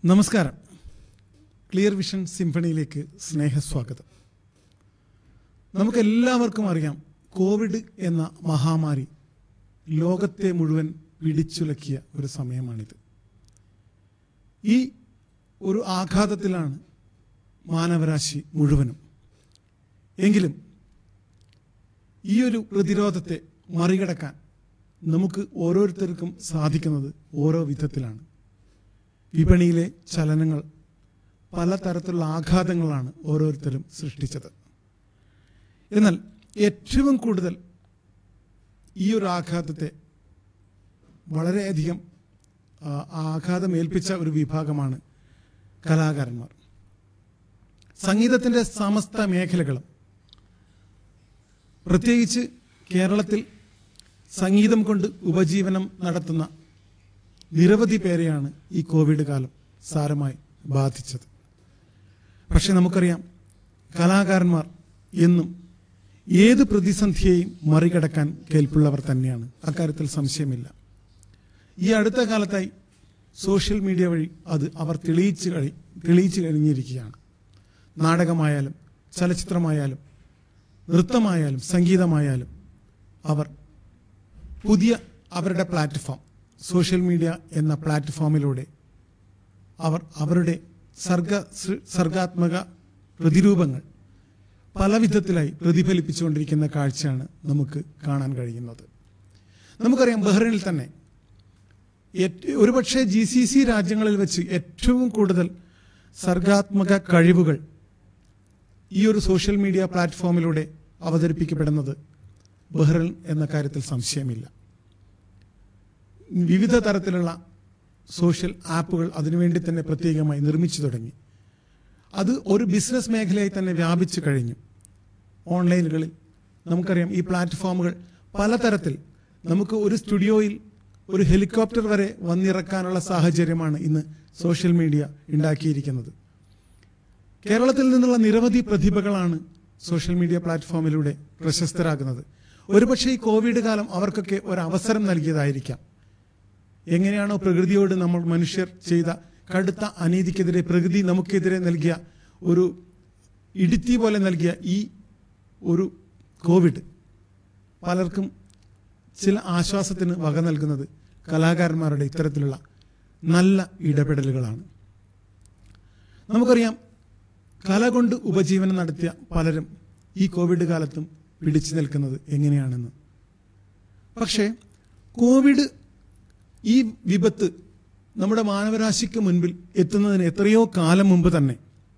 നമസ്കാരം clear vision സിംഫണിയിലേക്ക് സ്നേഹസ്വാഗതം നമുക്കെല്ലാവർക്കും അറിയാം കോവിഡ് എന്ന മഹാമാരി ലോകത്തെ മുഴുവൻ പിടിച്ചുലക്കിയ ഒരു സമയമാണിത് ഈ ഒരു ആഘാതത്തിലാണ് മാനവരാശി മുഴുവനും എങ്കിലും ഈ ഒരു പ്രതിരോധത്തെ മറികടക്കാൻ നമുക്ക് ഓരോരുത്തർക്കും സാധിക്കുന്നത് ഓരോ വിധത്തിലാണ് വിപണിയിലെ ചലനങ്ങൾ പലതരത്തിലുള്ള ആഘാതങ്ങളാണ് ഓരോരുത്തരും സൃഷ്ടിച്ചത് എന്നാൽ ഏറ്റവും കൂടുതൽ ഈ ഒരു ആഘാതത്തെ വളരെയധികം ആ, ആഘാതം ഏൽപ്പിച്ച ഒരു വിഭാഗമാണ് കലാകാരന്മാർ സംഗീതത്തിൻ്റെ സമസ്ത മേഖലകളും പ്രത്യേകിച്ച് കേരളത്തിൽ സംഗീതം കൊണ്ട് ഉപജീവനം നടത്തുന്ന നിരവധി പേരെയാണ് ഈ കോവിഡ് കാലം സാരമായി ബാധിച്ചത് പക്ഷെ നമുക്കറിയാം കലാകാരന്മാർ എന്നും ഏത് പ്രതിസന്ധിയെയും മറികടക്കാൻ കേൾപ്പുള്ളവർ തന്നെയാണ് അക്കാര്യത്തിൽ സംശയമില്ല ഈ അടുത്ത കാലത്തായി സോഷ്യൽ മീഡിയ വഴി അത് അവർ തെളിയിച്ചു കഴി തെളിയിച്ചു കഴിഞ്ഞിരിക്കുകയാണ് നാടകമായാലും ചലച്ചിത്രമായാലും നൃത്തമായാലും സംഗീതമായാലും അവർ പുതിയ അവരുടെ പ്ലാറ്റ്ഫോം സോഷ്യൽ മീഡിയ എന്ന പ്ലാറ്റ്ഫോമിലൂടെ അവർ അവരുടെ സർഗ സൃ- സർഗാത്മക പ്രതിരൂപങ്ങൾ പല വിധത്തിലായി പ്രതിഫലിപ്പിച്ചുകൊണ്ടിരിക്കുന്ന കാഴ്ചയാണ് നമുക്ക് കാണാൻ കഴിയുന്നത് നമുക്കറിയാം ബഹ്റൈനിൽ തന്നെ ഏറ്റ- ഒരുപക്ഷെ ജി സി സി രാജ്യങ്ങളിൽ വെച്ച് ഏറ്റവും കൂടുതൽ സർഗാത്മക കഴിവുകൾ ഈ ഒരു സോഷ്യൽ മീഡിയ പ്ലാറ്റ്ഫോമിലൂടെ അവതരിപ്പിക്കപ്പെടുന്നത് ബഹ്റൈൻ എന്ന കാര്യത്തിൽ സംശയമില്ല വിവിധ തരത്തിലുള്ള സോഷ്യൽ ആപ്പുകൾ അതിനുവേണ്ടി തന്നെ പ്രത്യേകമായി നിർമ്മിച്ചു തുടങ്ങി അത് ഒരു ബിസിനസ് മേഖലയായി തന്നെ വ്യാപിച്ചു കഴിഞ്ഞു ഓൺലൈനുകളിൽ നമുക്കറിയാം ഈ പ്ലാറ്റ്ഫോമുകൾ പലതരത്തിൽ നമുക്ക് ഒരു സ്റ്റുഡിയോയിൽ ഒരു ഹെലികോപ്റ്റർ വരെ വന്നിറക്കാനുള്ള സാഹചര്യമാണ് ഇന്ന് സോഷ്യൽ മീഡിയ ഉണ്ടാക്കിയിരിക്കുന്നത് കേരളത്തിൽ നിന്നുള്ള നിരവധി പ്രതിഭകളാണ് സോഷ്യൽ മീഡിയ പ്ലാറ്റ്ഫോമിലൂടെ പ്രശസ്തരാകുന്നത് ഒരുപക്ഷെ ഈ കോവിഡ് കാലം അവർക്കൊക്കെ ഒരു അവസരം നൽകിയതായിരിക്കാം എങ്ങനെയാണോ പ്രകൃതിയോട് നമ്മൾ മനുഷ്യർ ചെയ്ത കടുത്ത അനീതിക്കെതിരെ പ്രകൃതി നമുക്കെതിരെ നൽകിയ ഒരു ഇടുത്തി പോലെ നൽകിയ ഈ ഒരു കോവിഡ് പലർക്കും ചില ആശ്വാസത്തിന് വക നൽകുന്നത് കലാകാരന്മാരുടെ ഇത്തരത്തിലുള്ള നല്ല ഇടപെടലുകളാണ് നമുക്കറിയാം കല കൊണ്ട് ഉപജീവനം നടത്തിയ പലരും ഈ കോവിഡ് കാലത്തും പിടിച്ചു നിൽക്കുന്നത് എങ്ങനെയാണെന്ന് പക്ഷേ കോവിഡ് ഈ വിപത്ത് നമ്മുടെ മാനവരാശിക്ക് മുൻപിൽ എത്തുന്നതിന് എത്രയോ കാലം മുമ്പ് തന്നെ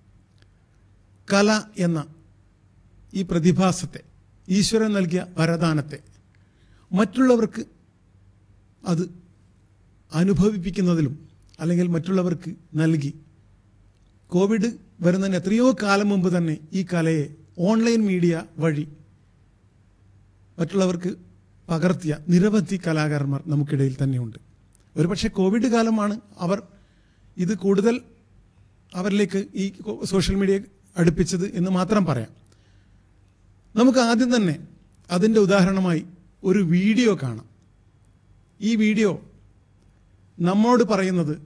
കല എന്ന ഈ പ്രതിഭാസത്തെ ഈശ്വരൻ നൽകിയ വരദാനത്തെ മറ്റുള്ളവർക്ക് അത് അനുഭവിപ്പിക്കുന്നതിലും അല്ലെങ്കിൽ മറ്റുള്ളവർക്ക് നൽകി കോവിഡ് വരുന്നതിന് എത്രയോ കാലം മുമ്പ് തന്നെ ഈ കലയെ ഓൺലൈൻ മീഡിയ വഴി മറ്റുള്ളവർക്ക് പകർത്തിയ നിരവധി കലാകാരന്മാർ നമുക്കിടയിൽ തന്നെയുണ്ട് ഒരുപക്ഷെ കോവിഡ് കാലമാണ് അവർ ഇത് കൂടുതൽ അവരിലേക്ക് ഈ കോ- സോഷ്യൽ മീഡിയ അടുപ്പിച്ചത് എന്ന് മാത്രം പറയാം നമുക്ക് ആദ്യം തന്നെ അതിൻ്റെ ഉദാഹരണമായി ഒരു വീഡിയോ കാണാം ഈ വീഡിയോ നമ്മോട് പറയുന്നത്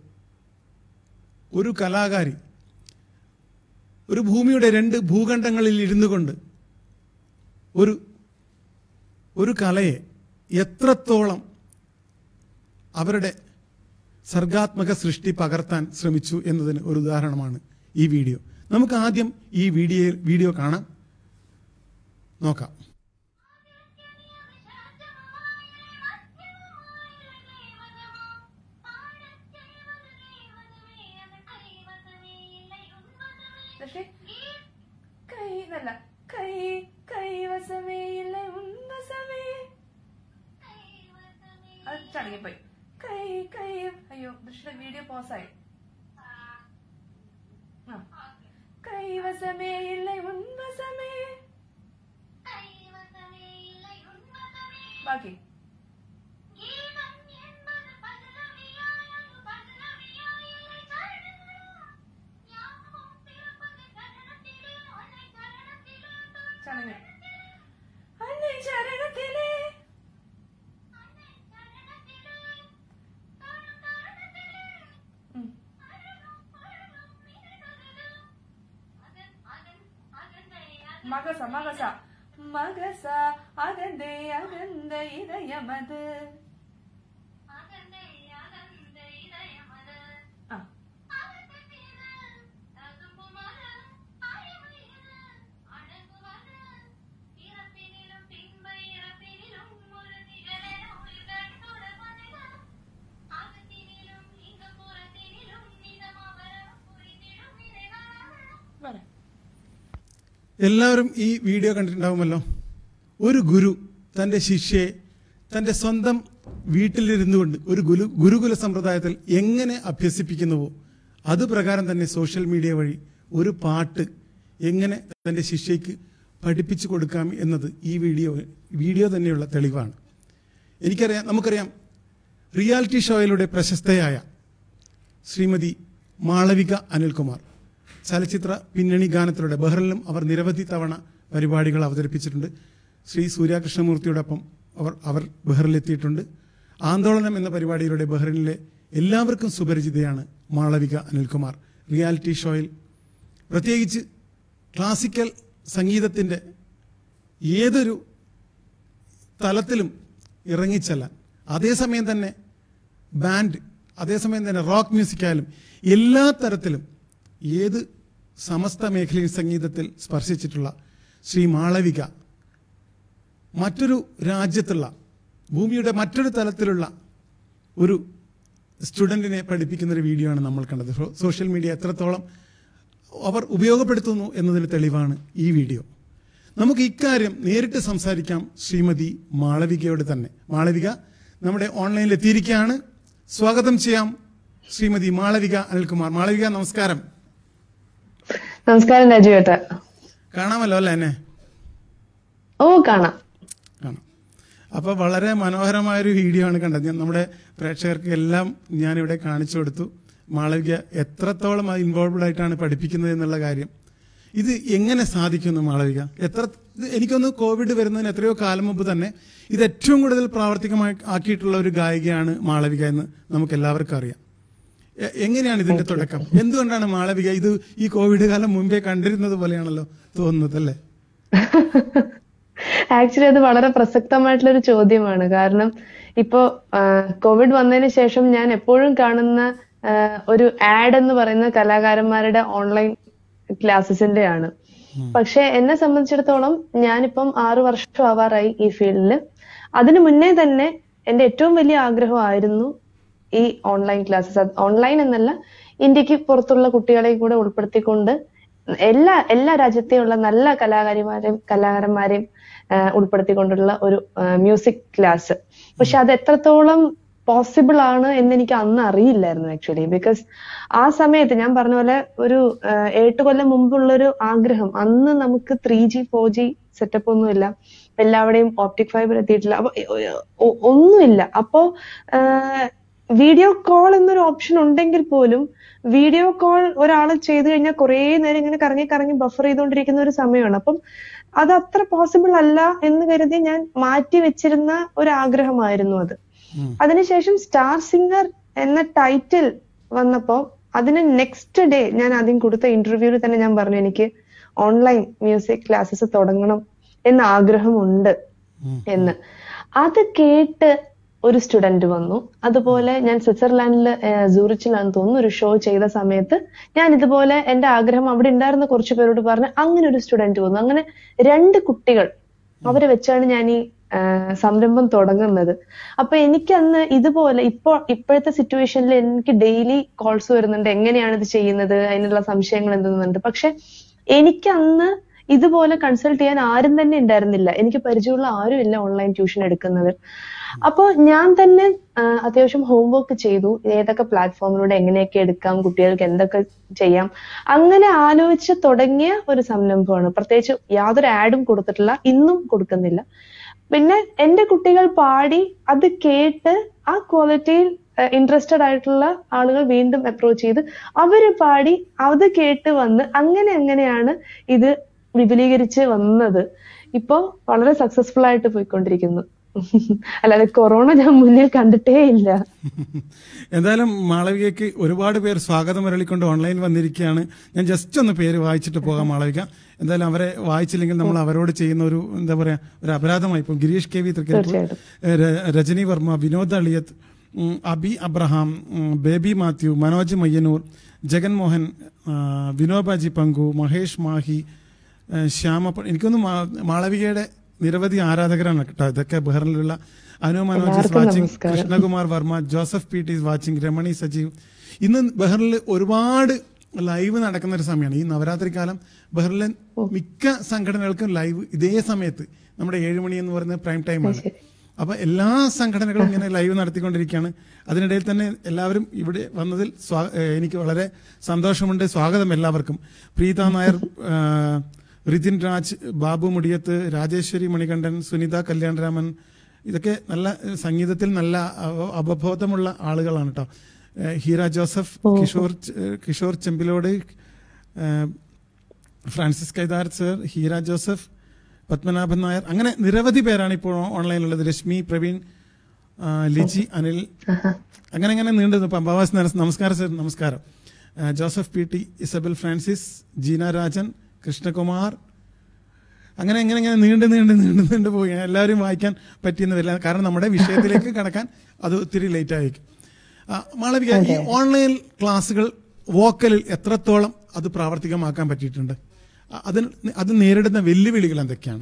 ഒരു കലാകാരി ഒരു ഭൂമിയുടെ രണ്ട് ഭൂഖണ്ഡങ്ങളിൽ ഇരുന്നു കൊണ്ട് ഒരു ഒരു കലയെ എത്രത്തോളം അവരുടെ സർഗാത്മക സൃഷ്ടി പകർത്താൻ ശ്രമിച്ചു എന്നതിന് ഒരു ഉദാഹരണമാണ് ഈ വീഡിയോ നമുക്ക് ആദ്യം ഈ വീഡിയോ വീഡിയോ കാണാം നോക്കാം പക്ഷേ കൈ നല്ല കൈ കൈവശമേ ഇല്ല ഉന്മസമേ അത് ചടങ്ങിപ്പോയി കൈ കൈ അയ്യോ ദൃഷ്ടിയുടെ വീഡിയോ പോസായി ആ. കൈവശമേ ഇല്ല ഉന്മസമേ ബാക്കി ചടങ്ങ് അന്നേ ചരണത്തിലേ ഉം. മകസ മകസ മകസ അകന്തേ അകന്ത ഇതയമത് ആ വരാം എല്ലാവരും ഈ വീഡിയോ കണ്ടിട്ടുണ്ടാവുമല്ലോ ഒരു ഗുരു തൻ്റെ ശിഷ്യയെ തൻ്റെ സ്വന്തം വീട്ടിലിരുന്നു കൊണ്ട് ഒരു ഗുരു ഗുരുകുല സമ്പ്രദായത്തിൽ എങ്ങനെ അഭ്യസിപ്പിക്കുന്നുവോ അത് പ്രകാരം തന്നെ സോഷ്യൽ മീഡിയ വഴി ഒരു പാട്ട് എങ്ങനെ തൻ്റെ ശിഷ്യയ്ക്ക് പഠിപ്പിച്ചു കൊടുക്കാം എന്നത് ഈ വീഡിയോ വീഡിയോ തന്നെയുള്ള തെളിവാണ് എനിക്കറിയാം നമുക്കറിയാം റിയാലിറ്റി ഷോയിലൂടെ പ്രശസ്തയായ ശ്രീമതി മാളവിക അനിൽകുമാർ ചലച്ചിത്ര പിന്നണി ഗാനത്തിലൂടെ ബഹ്റിലും അവർ നിരവധി തവണ പരിപാടികൾ അവതരിപ്പിച്ചിട്ടുണ്ട് ശ്രീ സൂര്യാകൃഷ്ണമൂർത്തിയോടൊപ്പം അവർ അവർ ബഹ്റിലെത്തിയിട്ടുണ്ട് ആന്തോളനം എന്ന പരിപാടിയിലൂടെ ബഹ്റിനിലെ എല്ലാവർക്കും സുപരിചിതയാണ് മാളവിക അനിൽകുമാർ റിയാലിറ്റി ഷോയിൽ പ്രത്യേകിച്ച് ക്ലാസിക്കൽ സംഗീതത്തിൻ്റെ ഏതൊരു തലത്തിലും ഇറങ്ങിച്ചെല്ലാൻ അതേസമയം തന്നെ ബാൻഡ് അതേസമയം തന്നെ റോക്ക് മ്യൂസിക് ആയാലും എല്ലാ തരത്തിലും ഏത് സമസ്ത മേഖലയിൽ സംഗീതത്തിൽ സ്പർശിച്ചിട്ടുള്ള ശ്രീ മാളവിക മറ്റൊരു രാജ്യത്തുള്ള ഭൂമിയുടെ മറ്റൊരു തലത്തിലുള്ള ഒരു സ്റ്റുഡൻറ്റിനെ പഠിപ്പിക്കുന്ന ഒരു വീഡിയോ ആണ് നമ്മൾ കണ്ടത് സോ- സോഷ്യൽ മീഡിയ എത്രത്തോളം അവർ ഉപയോഗപ്പെടുത്തുന്നു എന്നതിന് തെളിവാണ് ഈ വീഡിയോ നമുക്ക് ഇക്കാര്യം നേരിട്ട് സംസാരിക്കാം ശ്രീമതി മാളവികയോട് തന്നെ മാളവിക നമ്മുടെ ഓൺലൈനിൽ എത്തിയിരിക്കുകയാണ് സ്വാഗതം ചെയ്യാം ശ്രീമതി മാളവിക അനിൽകുമാർ മാളവിക നമസ്കാരം നമസ്കാരം രാജു ഏട്ടാ കാണാമല്ലോ അല്ലേ എന്നെ ഓ കാണാം കാണാം അപ്പോൾ വളരെ മനോഹരമായൊരു വീഡിയോ ആണ് കണ്ടത് ഞാൻ നമ്മുടെ പ്രേക്ഷകർക്ക് എല്ലാം ഞാനിവിടെ കാണിച്ചു കൊടുത്തു മാളവിക എത്രത്തോളം ഇൻവോൾവ്ഡ് ആയിട്ടാണ് പഠിപ്പിക്കുന്നത് എന്നുള്ള കാര്യം ഇത് എങ്ങനെ സാധിക്കുന്നു മാളവിക എത്ര ഇത് എനിക്കൊന്ന് കോവിഡ് വരുന്നതിന് എത്രയോ കാലം മുമ്പ് തന്നെ ഇത് ഏറ്റവും കൂടുതൽ പ്രാവർത്തികമായി ആക്കിയിട്ടുള്ള ഒരു ഗായികയാണ് മാളവിക എന്ന് നമുക്ക് എല്ലാവർക്കും അറിയാം എ- എങ്ങനെയാണ് ഇതിന്റെ തുടക്കം എന്തുകൊണ്ടാണ് മാളവിക ഇത് ഈ കോവിഡ് കാലം മുമ്പേ കണ്ടിരുന്നത് പോലെയാണല്ലോ തോന്നുന്നത് അല്ലേ ആക്ച്വലി അത് വളരെ പ്രസക്തമായിട്ടുള്ള ഒരു ചോദ്യമാണ് കാരണം ഇപ്പോ കോവിഡ് വന്നതിന് ശേഷം ഞാൻ എപ്പോഴും കാണുന്ന ആ, ഒരു ആഡ് എന്ന് പറയുന്ന കലാകാരന്മാരുടെ ഓൺലൈൻ ക്ലാസ്സസിന്റെ ആണ് പക്ഷെ എന്നെ സംബന്ധിച്ചിടത്തോളം ഞാനിപ്പം ആറു വർഷം ആവാറായി ഈ ഫീൽഡിൽ അതിനു മുന്നേ തന്നെ എന്റെ ഏറ്റവും വലിയ ആഗ്രഹമായിരുന്നു ഈ ഓൺലൈൻ ക്ലാസ്സസ് ഓൺലൈൻ എന്നല്ല ഇന്ത്യക്ക് പുറത്തുള്ള കുട്ടികളെ കൂടെ ഉൾപ്പെടുത്തിക്കൊണ്ട് എല്ലാ എല്ലാ രാജ്യത്തെയുള്ള നല്ല കലാകാരിമാരെയും കലാകാരന്മാരെയും ആ, ഉൾപ്പെടുത്തിക്കൊണ്ടുള്ള ഒരു മ്യൂസിക് ക്ലാസ് പക്ഷെ അത് എത്രത്തോളം പോസിബിൾ ആണ് എന്ന് എനിക്ക് അന്ന് അറിയില്ലായിരുന്നു ആക്ച്വലി ബിക്കോസ് ആ സമയത്ത് ഞാൻ പറഞ്ഞ പോലെ ഒരു ആ, എട്ട് കൊല്ലം മുമ്പുള്ളൊരു ആഗ്രഹം അന്ന് നമുക്ക് three G four G setup ഒന്നുമില്ല എല്ലാവിടെയും ഓപ്റ്റിക് ഫൈബർ എത്തിയിട്ടില്ല അപ്പൊ ഒ- ഒ- ഒന്നുമില്ല അപ്പോ വീഡിയോ കോൾ എന്നൊരു ഓപ്ഷൻ ഉണ്ടെങ്കിൽ പോലും വീഡിയോ കോൾ ഒരാൾ ചെയ്തു കഴിഞ്ഞാൽ കുറേ നേരം ഇങ്ങനെ കറങ്ങി കറങ്ങി ബഫർ ചെയ്തുകൊണ്ടിരിക്കുന്ന ഒരു സമയമാണ് അപ്പം അത് അത്ര പോസിബിൾ അല്ല എന്ന് കരുതി ഞാൻ മാറ്റി വെച്ചിരുന്ന ഒരു ആഗ്രഹമായിരുന്നു അത് ഉം. അതിനുശേഷം സ്റ്റാർ സിംഗർ എന്ന ടൈറ്റിൽ വന്നപ്പോ അതിന് നെക്സ്റ്റ് ഡേ ഞാൻ ആദ്യം കൊടുത്ത ഇന്റർവ്യൂവിൽ തന്നെ ഞാൻ പറഞ്ഞു എനിക്ക് ഓൺലൈൻ മ്യൂസിക് ക്ലാസ്സസ് തുടങ്ങണം എന്ന ആഗ്രഹമുണ്ട് ഉം. എന്ന് അത് കേട്ട് ഒരു സ്റ്റുഡന്റ് വന്നു അതുപോലെ ഞാൻ സ്വിറ്റ്സർലാൻഡില് സൂറിച്ചിലാണെന്ന് തോന്നുന്നു ഒരു ഷോ ചെയ്ത സമയത്ത് ഞാൻ ഇതുപോലെ എന്റെ ആഗ്രഹം അവിടെ ഉണ്ടായിരുന്ന കുറച്ച് പേരോട് പറഞ്ഞ് അങ്ങനെ ഒരു സ്റ്റുഡന്റ് വന്നു അങ്ങനെ രണ്ട് കുട്ടികൾ അവരെ വെച്ചാണ് ഞാൻ ഈ ആ, സംരംഭം തുടങ്ങുന്നത് അപ്പൊ എനിക്ക് അന്ന് ഇതുപോലെ ഇപ്പോ ഇപ്പോഴത്തെ സിറ്റുവേഷനിൽ എനിക്ക് ഡെയിലി കോൾസ് വരുന്നുണ്ട് എങ്ങനെയാണ് ഇത് ചെയ്യുന്നത് അതിനുള്ള സംശയങ്ങൾ എന്തെന്നുണ്ട് പക്ഷെ എനിക്ക് അന്ന് ഇതുപോലെ കൺസൾട്ട് ചെയ്യാൻ ആരും തന്നെ ഉണ്ടായിരുന്നില്ല എനിക്ക് പരിചയമുള്ള ആരും ഇല്ല ഓൺലൈൻ ട്യൂഷൻ എടുക്കുന്നവർ അപ്പൊ ഞാൻ തന്നെ ആ, അത്യാവശ്യം ഹോംവർക്ക് ചെയ്തു ഏതൊക്കെ പ്ലാറ്റ്ഫോമിലൂടെ എങ്ങനെയൊക്കെ എടുക്കാം കുട്ടികൾക്ക് എന്തൊക്കെ ചെയ്യാം അങ്ങനെ ആലോചിച്ച് തുടങ്ങിയ ഒരു സംരംഭമാണ് പ്രത്യേകിച്ച് യാതൊരു ആഡും കൊടുത്തിട്ടില്ല ഇന്നും കൊടുക്കുന്നില്ല പിന്നെ എന്റെ കുട്ടികൾ പാടി അത് കേട്ട് ആ ക്വാളിറ്റിയിൽ ഇൻട്രസ്റ്റഡ് ആയിട്ടുള്ള ആളുകൾ വീണ്ടും അപ്രോച്ച് ചെയ്ത് അവര് പാടി അത് കേട്ട് വന്ന് അങ്ങനെ അങ്ങനെയാണ് ഇത് വിപുലീകരിച്ച് വന്നത് ഇപ്പോ വളരെ സക്സസ്ഫുൾ ആയിട്ട് പോയിക്കൊണ്ടിരിക്കുന്നു അല്ലാതെ കൊറോണ ഞാൻ മുന്നിൽ കണ്ടിട്ടേ ഇല്ല എന്തായാലും മാളവികയ്ക്ക് ഒരുപാട് പേർ സ്വാഗതം വരളിക്കൊണ്ട് ഓൺലൈൻ വന്നിരിക്കുകയാണ് ഞാൻ ജസ്റ്റ് ഒന്ന് പേര് വായിച്ചിട്ട് പോകാം മാളവിക എന്തായാലും അവരെ വായിച്ചില്ലെങ്കിൽ നമ്മൾ അവരോട് ചെയ്യുന്ന ഒരു എന്താ പറയാ ഒരു അപരാധമായി ഇപ്പം ഗിരീഷ് കെ വി തൃക്കരിപ്പൂർ തീർച്ചയായിട്ടും. ര- രജനി വർമ്മ വിനോദ് അളിയത്ത് ഉം, അബി അബ്രഹാം ഉം, ബേബി മാത്യു മനോജ് മയ്യന്നൂർ ജഗൻമോഹൻ ആ, വിനോബാജി പങ്കു മഹേഷ് മാഹി ആ, ശ്യാമ പ- എനിക്കൊന്ന് മാ- മാളവികയുടെ നിരവധി ആരാധകരാണ് കേട്ടോ ഇതൊക്കെ ബഹ്റിനിലുള്ള അനു മനോജ് ഇസ് എല്ലാവർക്കും വാച്ചിങ് നമസ്കാരം. Krishnakumar Varma Joseph P T is watching Ramani Sajeev ഇന്ന് ബഹ്റിനിൽ ഒരുപാട് ലൈവ് നടക്കുന്ന ഒരു സമയമാണ് ഈ നവരാത്രി കാലം ബഹ്റിലെ മിക്ക സംഘടനകൾക്കും ലൈവ് ഇതേ സമയത്ത് നമ്മുടെ ഏഴ് മണി എന്ന് പറയുന്നത് പ്രൈം ടൈമാണ് ശരി. അപ്പൊ എല്ലാ സംഘടനകളും ഇങ്ങനെ ലൈവ് നടത്തിക്കൊണ്ടിരിക്കുകയാണ് അതിനിടയിൽ തന്നെ എല്ലാവരും ഇവിടെ വന്നതിൽ സ്വാ- ഏഹ് എനിക്ക് വളരെ സന്തോഷമുണ്ട് സ്വാഗതം എല്ലാവർക്കും പ്രീത നായർ ആഹ് റിതിൻ രാജ് ബാബു മുടിയത്ത് രാജേശ്വരി മണികണ്ഠൻ സുനിത കല്യാണരാമൻ ഇതൊക്കെ നല്ല ഏഹ് സംഗീതത്തിൽ നല്ല അവ- അവബോധമുള്ള ആളുകളാണ് കേട്ടോ ഏഹ് ഹീര ജോസഫ് കിഷോർ ച- ഏഹ് കിഷോർ ചെമ്പിലോട് ഏഹ് Francis Kaithar sir Heera Joseph Padmanabhan Nair അങ്ങനെ നിരവധി പേരാണ് ഇപ്പോൾ ഓൺലൈനിലുള്ളത് രശ്മി പ്രവീൺ ആ, ലിജി അനിൽ അങ്ങനെ അങ്ങനെ നീണ്ടു പമ്പാവാസ് നമസ്കാരം സർ നമസ്കാരം ആ, Joseph P T Isabel Francis Jeena Rajan Krishnakumar അങ്ങനെ എങ്ങനെ ഇങ്ങനെ നീണ്ട് നീണ്ട് നീണ്ട് നീണ്ട് പോയി എല്ലാവരും വായിക്കാൻ പറ്റിയെന്ന് വരില്ല കാരണം നമ്മുടെ വിഷയത്തിലേക്ക് കടക്കാൻ അത് ഒത്തിരി ലേറ്റ് ആയിരിക്കും ആ, മാളവിക ഈ ഓൺലൈൻ ക്ലാസ്സുകൾ വോക്കലിൽ എത്രത്തോളം അത് പ്രാവർത്തികമാക്കാൻ പറ്റിയിട്ടുണ്ട് ആ, അതിന് അത് നേരിടുന്ന വെല്ലുവിളികൾ എന്തൊക്കെയാണ്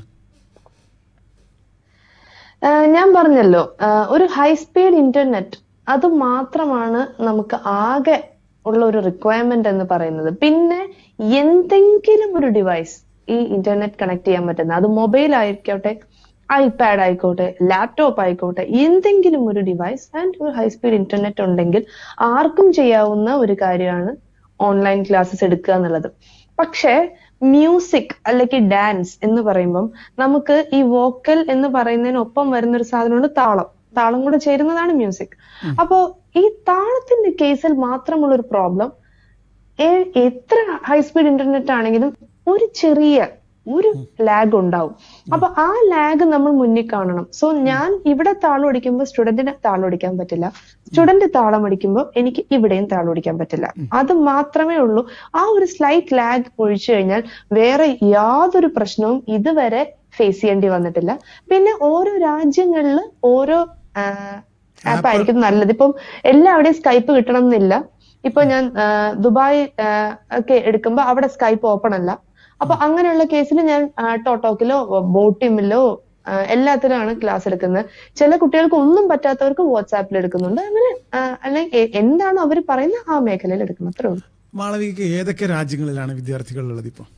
ആഹ് ഞാൻ പറഞ്ഞല്ലോ ആഹ് ഒരു ഹൈ സ്പീഡ് ഇന്റർനെറ്റ് അത് മാത്രമാണ് നമുക്ക് ആകെ ഉള്ള ഒരു റിക്വയർമെന്റ് എന്ന് പറയുന്നത് പിന്നെ എന്തെങ്കിലും ഒരു ഡിവൈസ് ഈ ഇന്റർനെറ്റ് കണക്ട് ചെയ്യാൻ പറ്റുന്ന അത് മൊബൈൽ ആയിക്കോട്ടെ ഐപാഡ് ആയിക്കോട്ടെ ലാപ്ടോപ്പ് ആയിക്കോട്ടെ എന്തെങ്കിലും ഒരു ഡിവൈസ് ആൻഡ് ഒരു ഹൈ സ്പീഡ് ഇന്റർനെറ്റ് ഉണ്ടെങ്കിൽ ആർക്കും ചെയ്യാവുന്ന ഒരു കാര്യമാണ് ഓൺലൈൻ ക്ലാസ്സസ് എടുക്കുക എന്നുള്ളത് പക്ഷേ മ്യൂസിക് അല്ലെങ്കിൽ ഡാൻസ് എന്ന് പറയുമ്പം നമുക്ക് ഈ വോക്കൽ എന്ന് പറയുന്നതിനൊപ്പം വരുന്ന ഒരു സാധനമാണ് താളം താളം കൂടെ ചേരുന്നതാണ് മ്യൂസിക് അപ്പോ ഈ താളത്തിന്റെ കേസിൽ മാത്രമുള്ള ഒരു പ്രോബ്ലം എത്ര ഹൈ സ്പീഡ് ഇന്റർനെറ്റ് ആണെങ്കിലും ഒരു ചെറിയ ഒരു ലാഗ് ഉണ്ടാവും അപ്പൊ ആ ലാഗ് നമ്മൾ മുന്നിൽ കാണണം സോ ഞാൻ ഇവിടെ താളം അടിക്കുമ്പോൾ സ്റ്റുഡന്റിന് താളം അടിക്കാൻ പറ്റില്ല സ്റ്റുഡന്റ് താളം അടിക്കുമ്പോൾ എനിക്ക് ഇവിടെയും താളം അടിക്കാൻ പറ്റില്ല അത് മാത്രമേ ഉള്ളൂ ആ ഒരു സ്ലൈറ്റ് ലാഗ് ഒഴിച്ചു കഴിഞ്ഞാൽ വേറെ യാതൊരു പ്രശ്നവും ഇതുവരെ ഫേസ് ചെയ്യേണ്ടി വന്നിട്ടില്ല പിന്നെ ഓരോ രാജ്യങ്ങളിൽ ഓരോ ആപ്പ് ആയിരിക്കും നല്ലത് ഇപ്പം എല്ലാവിടെയും സ്കൈപ്പ് കിട്ടണം എന്നില്ല ഇപ്പൊ ഞാൻ ആ, ദുബായ് ആ, ഒക്കെ എടുക്കുമ്പോ അവിടെ സ്കൈപ്പ് ഓപ്പൺ അല്ല അപ്പൊ അങ്ങനെയുള്ള കേസിൽ ഞാൻ ആ, ടോട്ടോക്കിലോ ബോട്ടിമിലോ ആ, എല്ലാത്തിലുമാണ് ക്ലാസ് എടുക്കുന്നത് ചില കുട്ടികൾക്ക് ഒന്നും പറ്റാത്തവർക്ക് വാട്സാപ്പിൽ എടുക്കുന്നുണ്ട് അങ്ങനെ ആ, അല്ലെങ്കിൽ എ- എന്താണോ അവർ പറയുന്നത് ആ മേഖലയിൽ എടുക്കണം അത്രേ ഉള്ളൂ മാളവികയ്ക്ക് ഏതൊക്കെ രാജ്യങ്ങളിലാണ് വിദ്യാർത്ഥികൾ ഉള്ളത് ഇപ്പോൾ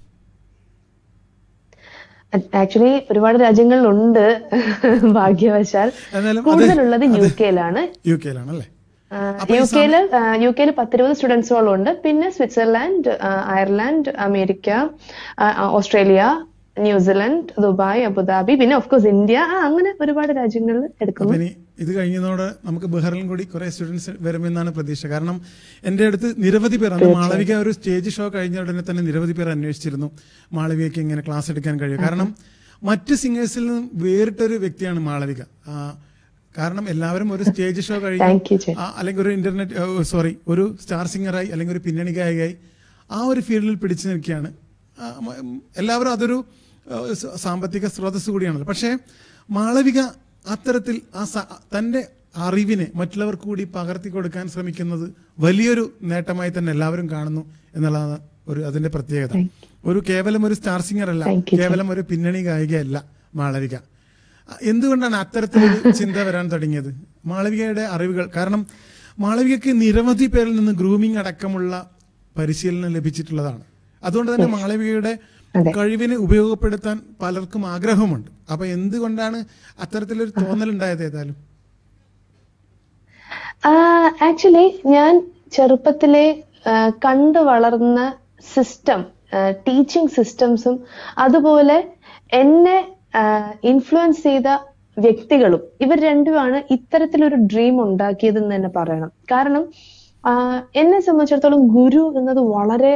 ആക്ച്വലി ഒരുപാട് രാജ്യങ്ങളിലുണ്ട് ഭാഗ്യവശാൽ എന്നാലും അത് കൂടുതലുള്ളത് യു കെയിലാണ് യു കെയിലാണ് അല്ലേ യു കെയില് യു കെയിൽ പത്തിരുപത് സ്റ്റുഡൻസോളം ഉണ്ട് പിന്നെ സ്വിറ്റ്സർലാൻഡ് ആ, അയർലാൻഡ് അമേരിക്ക ആ, ആ, ഓസ്ട്രേലിയ ന്യൂസിലൻഡ് ദുബായ് അബുദാബി പിന്നെ ഓഫ് കോഴ്സ് ഇന്ത്യ ആ, അങ്ങനെ ഒരുപാട് രാജ്യങ്ങളിൽ എടുക്കുന്നു അപ്പൊ ഇനി ഇത് കഴിഞ്ഞതോടെ നമുക്ക് ബഹ്റിൻ കൂടി കുറെ സ്റ്റുഡൻസ് വരുമെന്നാണ് പ്രതീക്ഷ കാരണം എന്റെ അടുത്ത് നിരവധി പേർ അന്ന് മാളവിക ഒരു സ്റ്റേജ് ഷോ കഴിഞ്ഞ ഉടനെ തന്നെ നിരവധി പേർ അന്വേഷിച്ചിരുന്നു മാളവികയ്ക്ക് ഇങ്ങനെ ക്ലാസ് എടുക്കാൻ കഴിയും കാരണം മറ്റ് സിംഗേഴ്സിൽ നിന്നും വേറിട്ടൊരു വ്യക്തിയാണ് മാളവിക ആ, കാരണം എല്ലാവരും ഒരു സ്റ്റേജ് ഷോ കഴിഞ്ഞു താങ്ക് യു ചേ ആ, അല്ലെങ്കിൽ ഒരു ഇന്റർനെറ്റ് സോറി ഒരു സ്റ്റാർ സിംഗറായി അല്ലെങ്കിൽ ഒരു പിന്നണി ഗായികയായി ആ ഒരു ഫീൽഡിൽ പിടിച്ചു നിൽക്കുകയാണ് ആ, മ- ഉം, എല്ലാവരും അതൊരു ആ, സ- സാമ്പത്തിക സ്രോതസ് കൂടിയാണല്ലോ പക്ഷേ മാളവിക അത്തരത്തിൽ ആ സ- തന്റെ അറിവിനെ മറ്റുള്ളവർക്ക് കൂടി പകർത്തി കൊടുക്കാൻ ശ്രമിക്കുന്നത് വലിയൊരു നേട്ടമായി തന്നെ എല്ലാവരും കാണുന്നു എന്നുള്ളതാണ് ഒരു അതിന്റെ പ്രത്യേകത ഒരു കേവലം ഒരു സ്റ്റാർ സിംഗർ അല്ല Thank you, കേവലം ഒരു പിന്നണി ഗായികയല്ല മാളവിക എന്തുകൊണ്ടാണ് അത്തരത്തിലൊരു ചിന്ത വരാൻ തുടങ്ങിയത് മാളവികയുടെ അറിവുകൾ കാരണം മാളവികയ്ക്ക് നിരവധി പേരിൽ നിന്ന് ഗ്രൂമിംഗ് അടക്കമുള്ള പരിശീലനം ലഭിച്ചിട്ടുള്ളതാണ് അതുകൊണ്ട് തന്നെ മാളവികയുടെ അതെ. കഴിവിനെ ഉപയോഗപ്പെടുത്താൻ പലർക്കും ആഗ്രഹമുണ്ട് അപ്പൊ എന്തുകൊണ്ടാണ് അത്തരത്തിലൊരു തോന്നൽ ഉണ്ടായത് ഏതായാലും ആക്ച്വലി ഞാൻ ചെറുപ്പത്തിലെ ആ, കണ്ടു വളർന്ന സിസ്റ്റം ടീച്ചിങ് സിസ്റ്റംസും അതുപോലെ എന്നെ ഇൻഫ്ലുവൻസ് ചെയ്ത വ്യക്തികളും ഇവർ രണ്ടുമാണ് ഇത്തരത്തിലൊരു ഡ്രീം ഉണ്ടാക്കിയതെന്ന് തന്നെ പറയണം കാരണം ആ, എന്നെ സംബന്ധിച്ചിടത്തോളം ഗുരു എന്നത് വളരെ